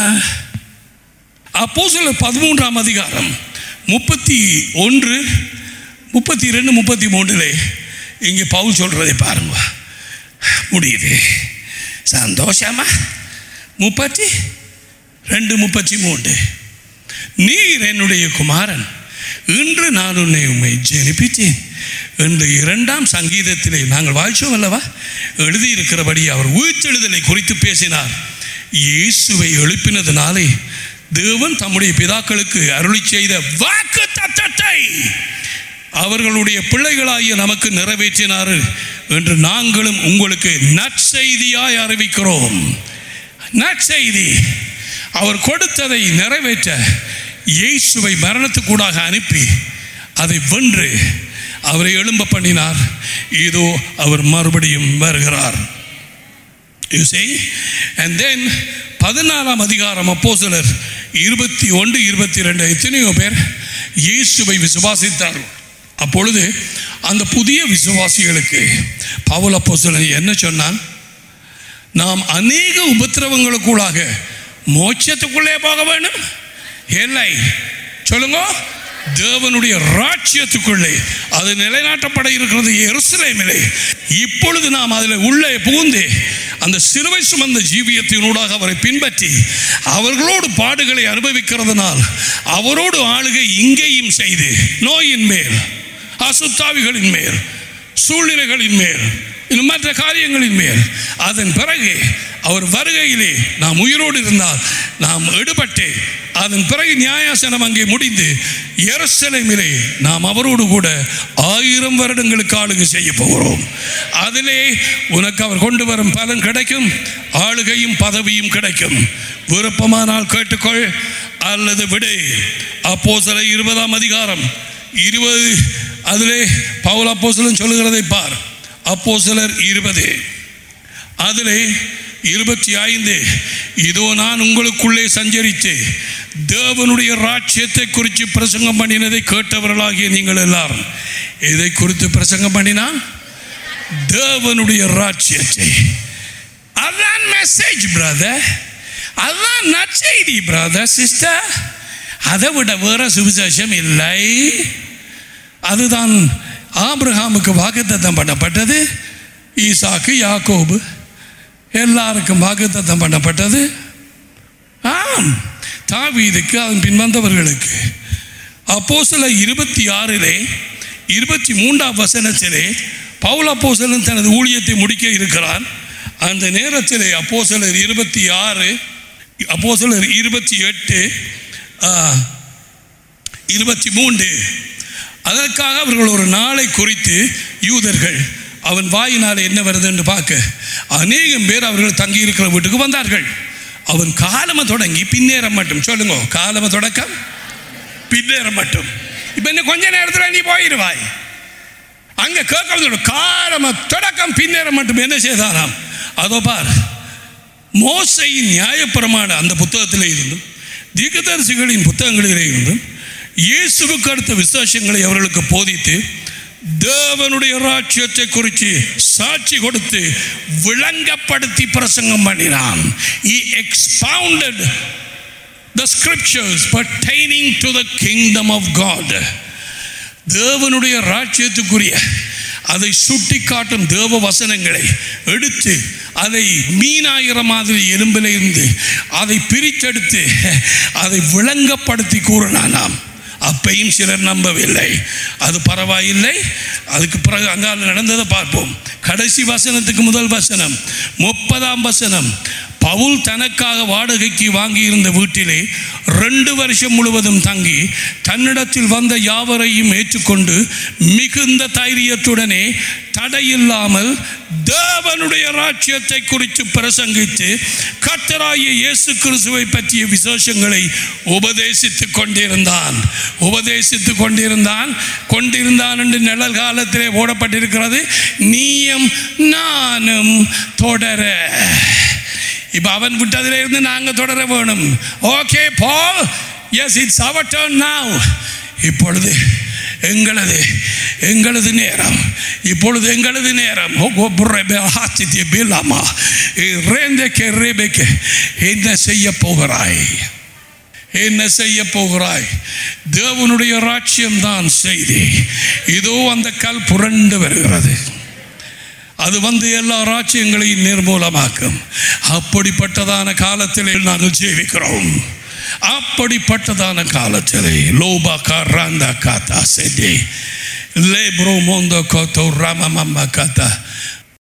அப்போ சில பதிமூன்றாம் அதிகாரம் முப்பத்தி ஒன்று முப்பத்தி ரெண்டு முப்பத்தி மூன்றிலே இங்கே பவுல் சொல்றதை பாருங்க முடியுது சந்தோஷமா முப்பத்தி ரெண்டு முப்பத்தி மூன்று நீர் என்னுடைய குமாரன் இன்று நான் உன்னை உண்மை ஜெனிப்பித்தேன் என்று இரண்டாம் சங்கீதத்திலே நாங்கள் வாய்ச்சோம் அல்லவா எழுதியிருக்கிறபடி அவர் உயிர்த்தெழுதலை குறித்து பேசினார் இயேசுவை எழுப்பினதினாலே தேவன் தம்முடைய பிதாக்களுக்கு அருளி செய்த வாக்கு தத்தத்தை அவர்களுடைய பிள்ளைகளாகிய நமக்கு நிறைவேற்றினார் என்று நாங்களும் உங்களுக்கு நற்செய்தியாய் அறிவிக்கிறோம் நற்செய்தி அவர் கொடுத்ததை நிறைவேற்ற இயேசுவை மரணத்துக்கூடாக அனுப்பி அதை வென்று அவரை எழும்ப பண்ணினார் இதோ அவர் மறுபடியும் வருகிறார் யூ see and then பதினாலாம் அதிகாரம் அப்போ சிலர் இருபத்தி ஒன்று இருபத்தி ரெண்டு எத்தனையோ பேர் இயேசுவை விசுவாசித்தார்கள் அப்பொழுது அந்த புதிய விசுவாசிகளுக்கு பவுல் அப்போஸ்தலன் என்ன சொன்னான் நாம் அநேக உபத்திரவங்களுக்குள்ளாக மோட்சத்துக்குள்ளே போக வேண்டும் இல்லை சொல்லுங்க தேவனுடைய ராட்சியத்துக்குள்ளே அது நிலைநாட்டப்பட இருக்கிறது எருசலேமிலே இப்பொழுது நாம் அதில் உள்ளே புகுந்து அந்த சிறுவை சுமந்த ஜீவியத்தினூடாக அவரை பின்பற்றி அவர்களோடு பாடுகளை அனுபவிக்கிறதுனால் அவரோடு ஆளுகை இங்கேயும் செய்து நோயின் மேல் அசுத்தாவிகளின் மேல் சூழ்நிலைகளின் மேல் இன்னும் மற்ற காரியங்களின் மேல் அதன் பிறகு அவர் வருகையிலே நாம் உயிரோடு இருந்தால் நாம் எடுபட்டு அதன் பிறகு நியாயாசனம் அங்கே முடிந்து எருசலேமிலே நாம் அவரோடு கூட ஆயிரம் வருடங்களுக்கு ஆளுகை செய்ய போகிறோம் அதிலே உனக்கு அவர் கொண்டு வரும் பலன் கிடைக்கும் ஆளுகையும் பதவியும் கிடைக்கும் விருப்பமானால் கேட்டுக்கொள் அல்லது விடு அப்போ சில இருபதாம் அதிகாரம் இருபது அதிலே பவுல் அப்போ சொல்லுகிறதை பார் அப்போ சிலர் இருபது அதிலே இருபத்தி ஐந்து இதோ நான் உங்களுக்குள்ளே சஞ்சரித்து தேவனுடைய ராட்சியத்தை குறித்து பிரசங்கம் பண்ணினதை கேட்டவர்களாகிய நீங்கள் எல்லாரும் இதை குறித்து பிரசங்கம் பண்ணினான் தேவனுடைய ராட்சியத்தை அதான் மெசேஜ் பிரதர் அதான் நற்செய்தி பிரதர் சிஸ்டர் அதை விட வேற சுவிசேஷம் இல்லை அதுதான் ஆபிரகாமுக்கு வாக்குத்தத்தம் பண்ணப்பட்டது ஈசாக்கு யாக்கோபு எல்லாருக்கும் வாக்குத்தத்தம் பண்ணப்பட்டது ஆம் தாவீதுக்கு அதன் பின் வந்தவர்களுக்கு அப்போ சில இருபத்தி ஆறிலே இருபத்தி மூன்றாம் வசனத்திலே பவுல் அப்போஸ்தலன் தனது ஊழியத்தை முடிக்க இருக்கிறார் அந்த நேரத்திலே அப்போ சிலர் இருபத்தி ஆறு அப்போ சிலர் இருபத்தி எட்டு இருபத்தி மூன்று அதற்காக அவர்கள் ஒரு நாளை குறித்து யூதர்கள் அவன் வாயினால் என்ன வருது என்று பார்க்க அநேகம் பேர் அவர்கள் தங்கி இருக்கிற வீட்டுக்கு வந்தார்கள் அவன் காலம தொடங்கி பின்னேறம் மட்டும் சொல்லுங்க காலம தொடக்கம் பின்னேறம் மட்டும் இப்ப என்ன கொஞ்ச நேரத்தில் நீ போயிடுவாய் அங்க கேட்க காலம தொடக்கம் பின்னேறம் மட்டும் என்ன செய்தாராம் அதோ பார் மோசையின் நியாயப்பிரமாண அந்த புத்தகத்திலே இருந்தும் தீர்க்கதரிசிகளின் புத்தகங்களிலே இருந்தும் இயேசுவுக்கு அடுத்த விசேஷங்களை அவர்களுக்கு போதித்து தேவனுடைய ராஜ்யத்தை குறித்து சாட்சி கொடுத்து விளங்கப்படுத்தி பிரசங்கம் பண்ணினான் he expounded the scriptures pertaining to the kingdom of god தேவனுடைய ராஜ்யத்துக்குரிய அதை சுட்டி காட்டும் தேவ வசனங்களை எடுத்து அதை மீனாயிர மாதிரி எலும்பில் இருந்து அதை பிரித்தெடுத்து அதை விளங்கப்படுத்தி கூறினானாம் அப்பையும் சிலர் நம்பவில்லை அது பரவாயில்லை அதுக்கு பிறகு அங்கால நடந்ததை பார்ப்போம் கடைசி வசனத்துக்கு முதல் வசனம் முப்பதாம் வசனம் பவுல் தனக்காக வாடகைக்கு வாங்கியிருந்த வீட்டிலே ரெண்டு வருஷம் முழுவதும் தங்கி தன்னிடத்தில் வந்த யாவரையும் ஏற்றுக்கொண்டு மிகுந்த தைரியத்துடனே தடையில்லாமல் தேவனுடைய ராஜ்யத்தை குறித்து பிரசங்கித்து கர்த்தராகிய இயேசு கிறிஸ்துவை பற்றிய விசேஷங்களை உபதேசித்துக் கொண்டிருந்தான் உபதேசித்துக் கொண்டிருந்தான் கொண்டிருந்தான் என்று நிழல் காலத்திலே ஓடப்பட்டிருக்கிறது நீயும் நானும் தொடர இப்ப அவன் விட்டதிலே இருந்து நாங்க தொடர வேணும் okay Paul yes it's our turn now இப்பொழுது எங்களது எங்களது நேரம் இப்பொழுது எங்களது நேரம் என்ன செய்ய போகிறாய் என்ன செய்ய போகிறாய் தேவனுடைய ராட்சியம் தான் செய்தி இதோ அந்த கல் புரண்டு வருகிறது அது வந்து எல்லா ராஜ்யங்களையும் நிர்மூலமாக்கும் அப்படிப்பட்டதான காலத்தில் நாங்கள் ஜீவிக்கிறோம் அப்படிப்பட்டதான காலத்திலே லோபா காராந்தா காத்தா செடி லேப்ரோ மோந்தோ கோத்தோ ராமமம்மா காத்தா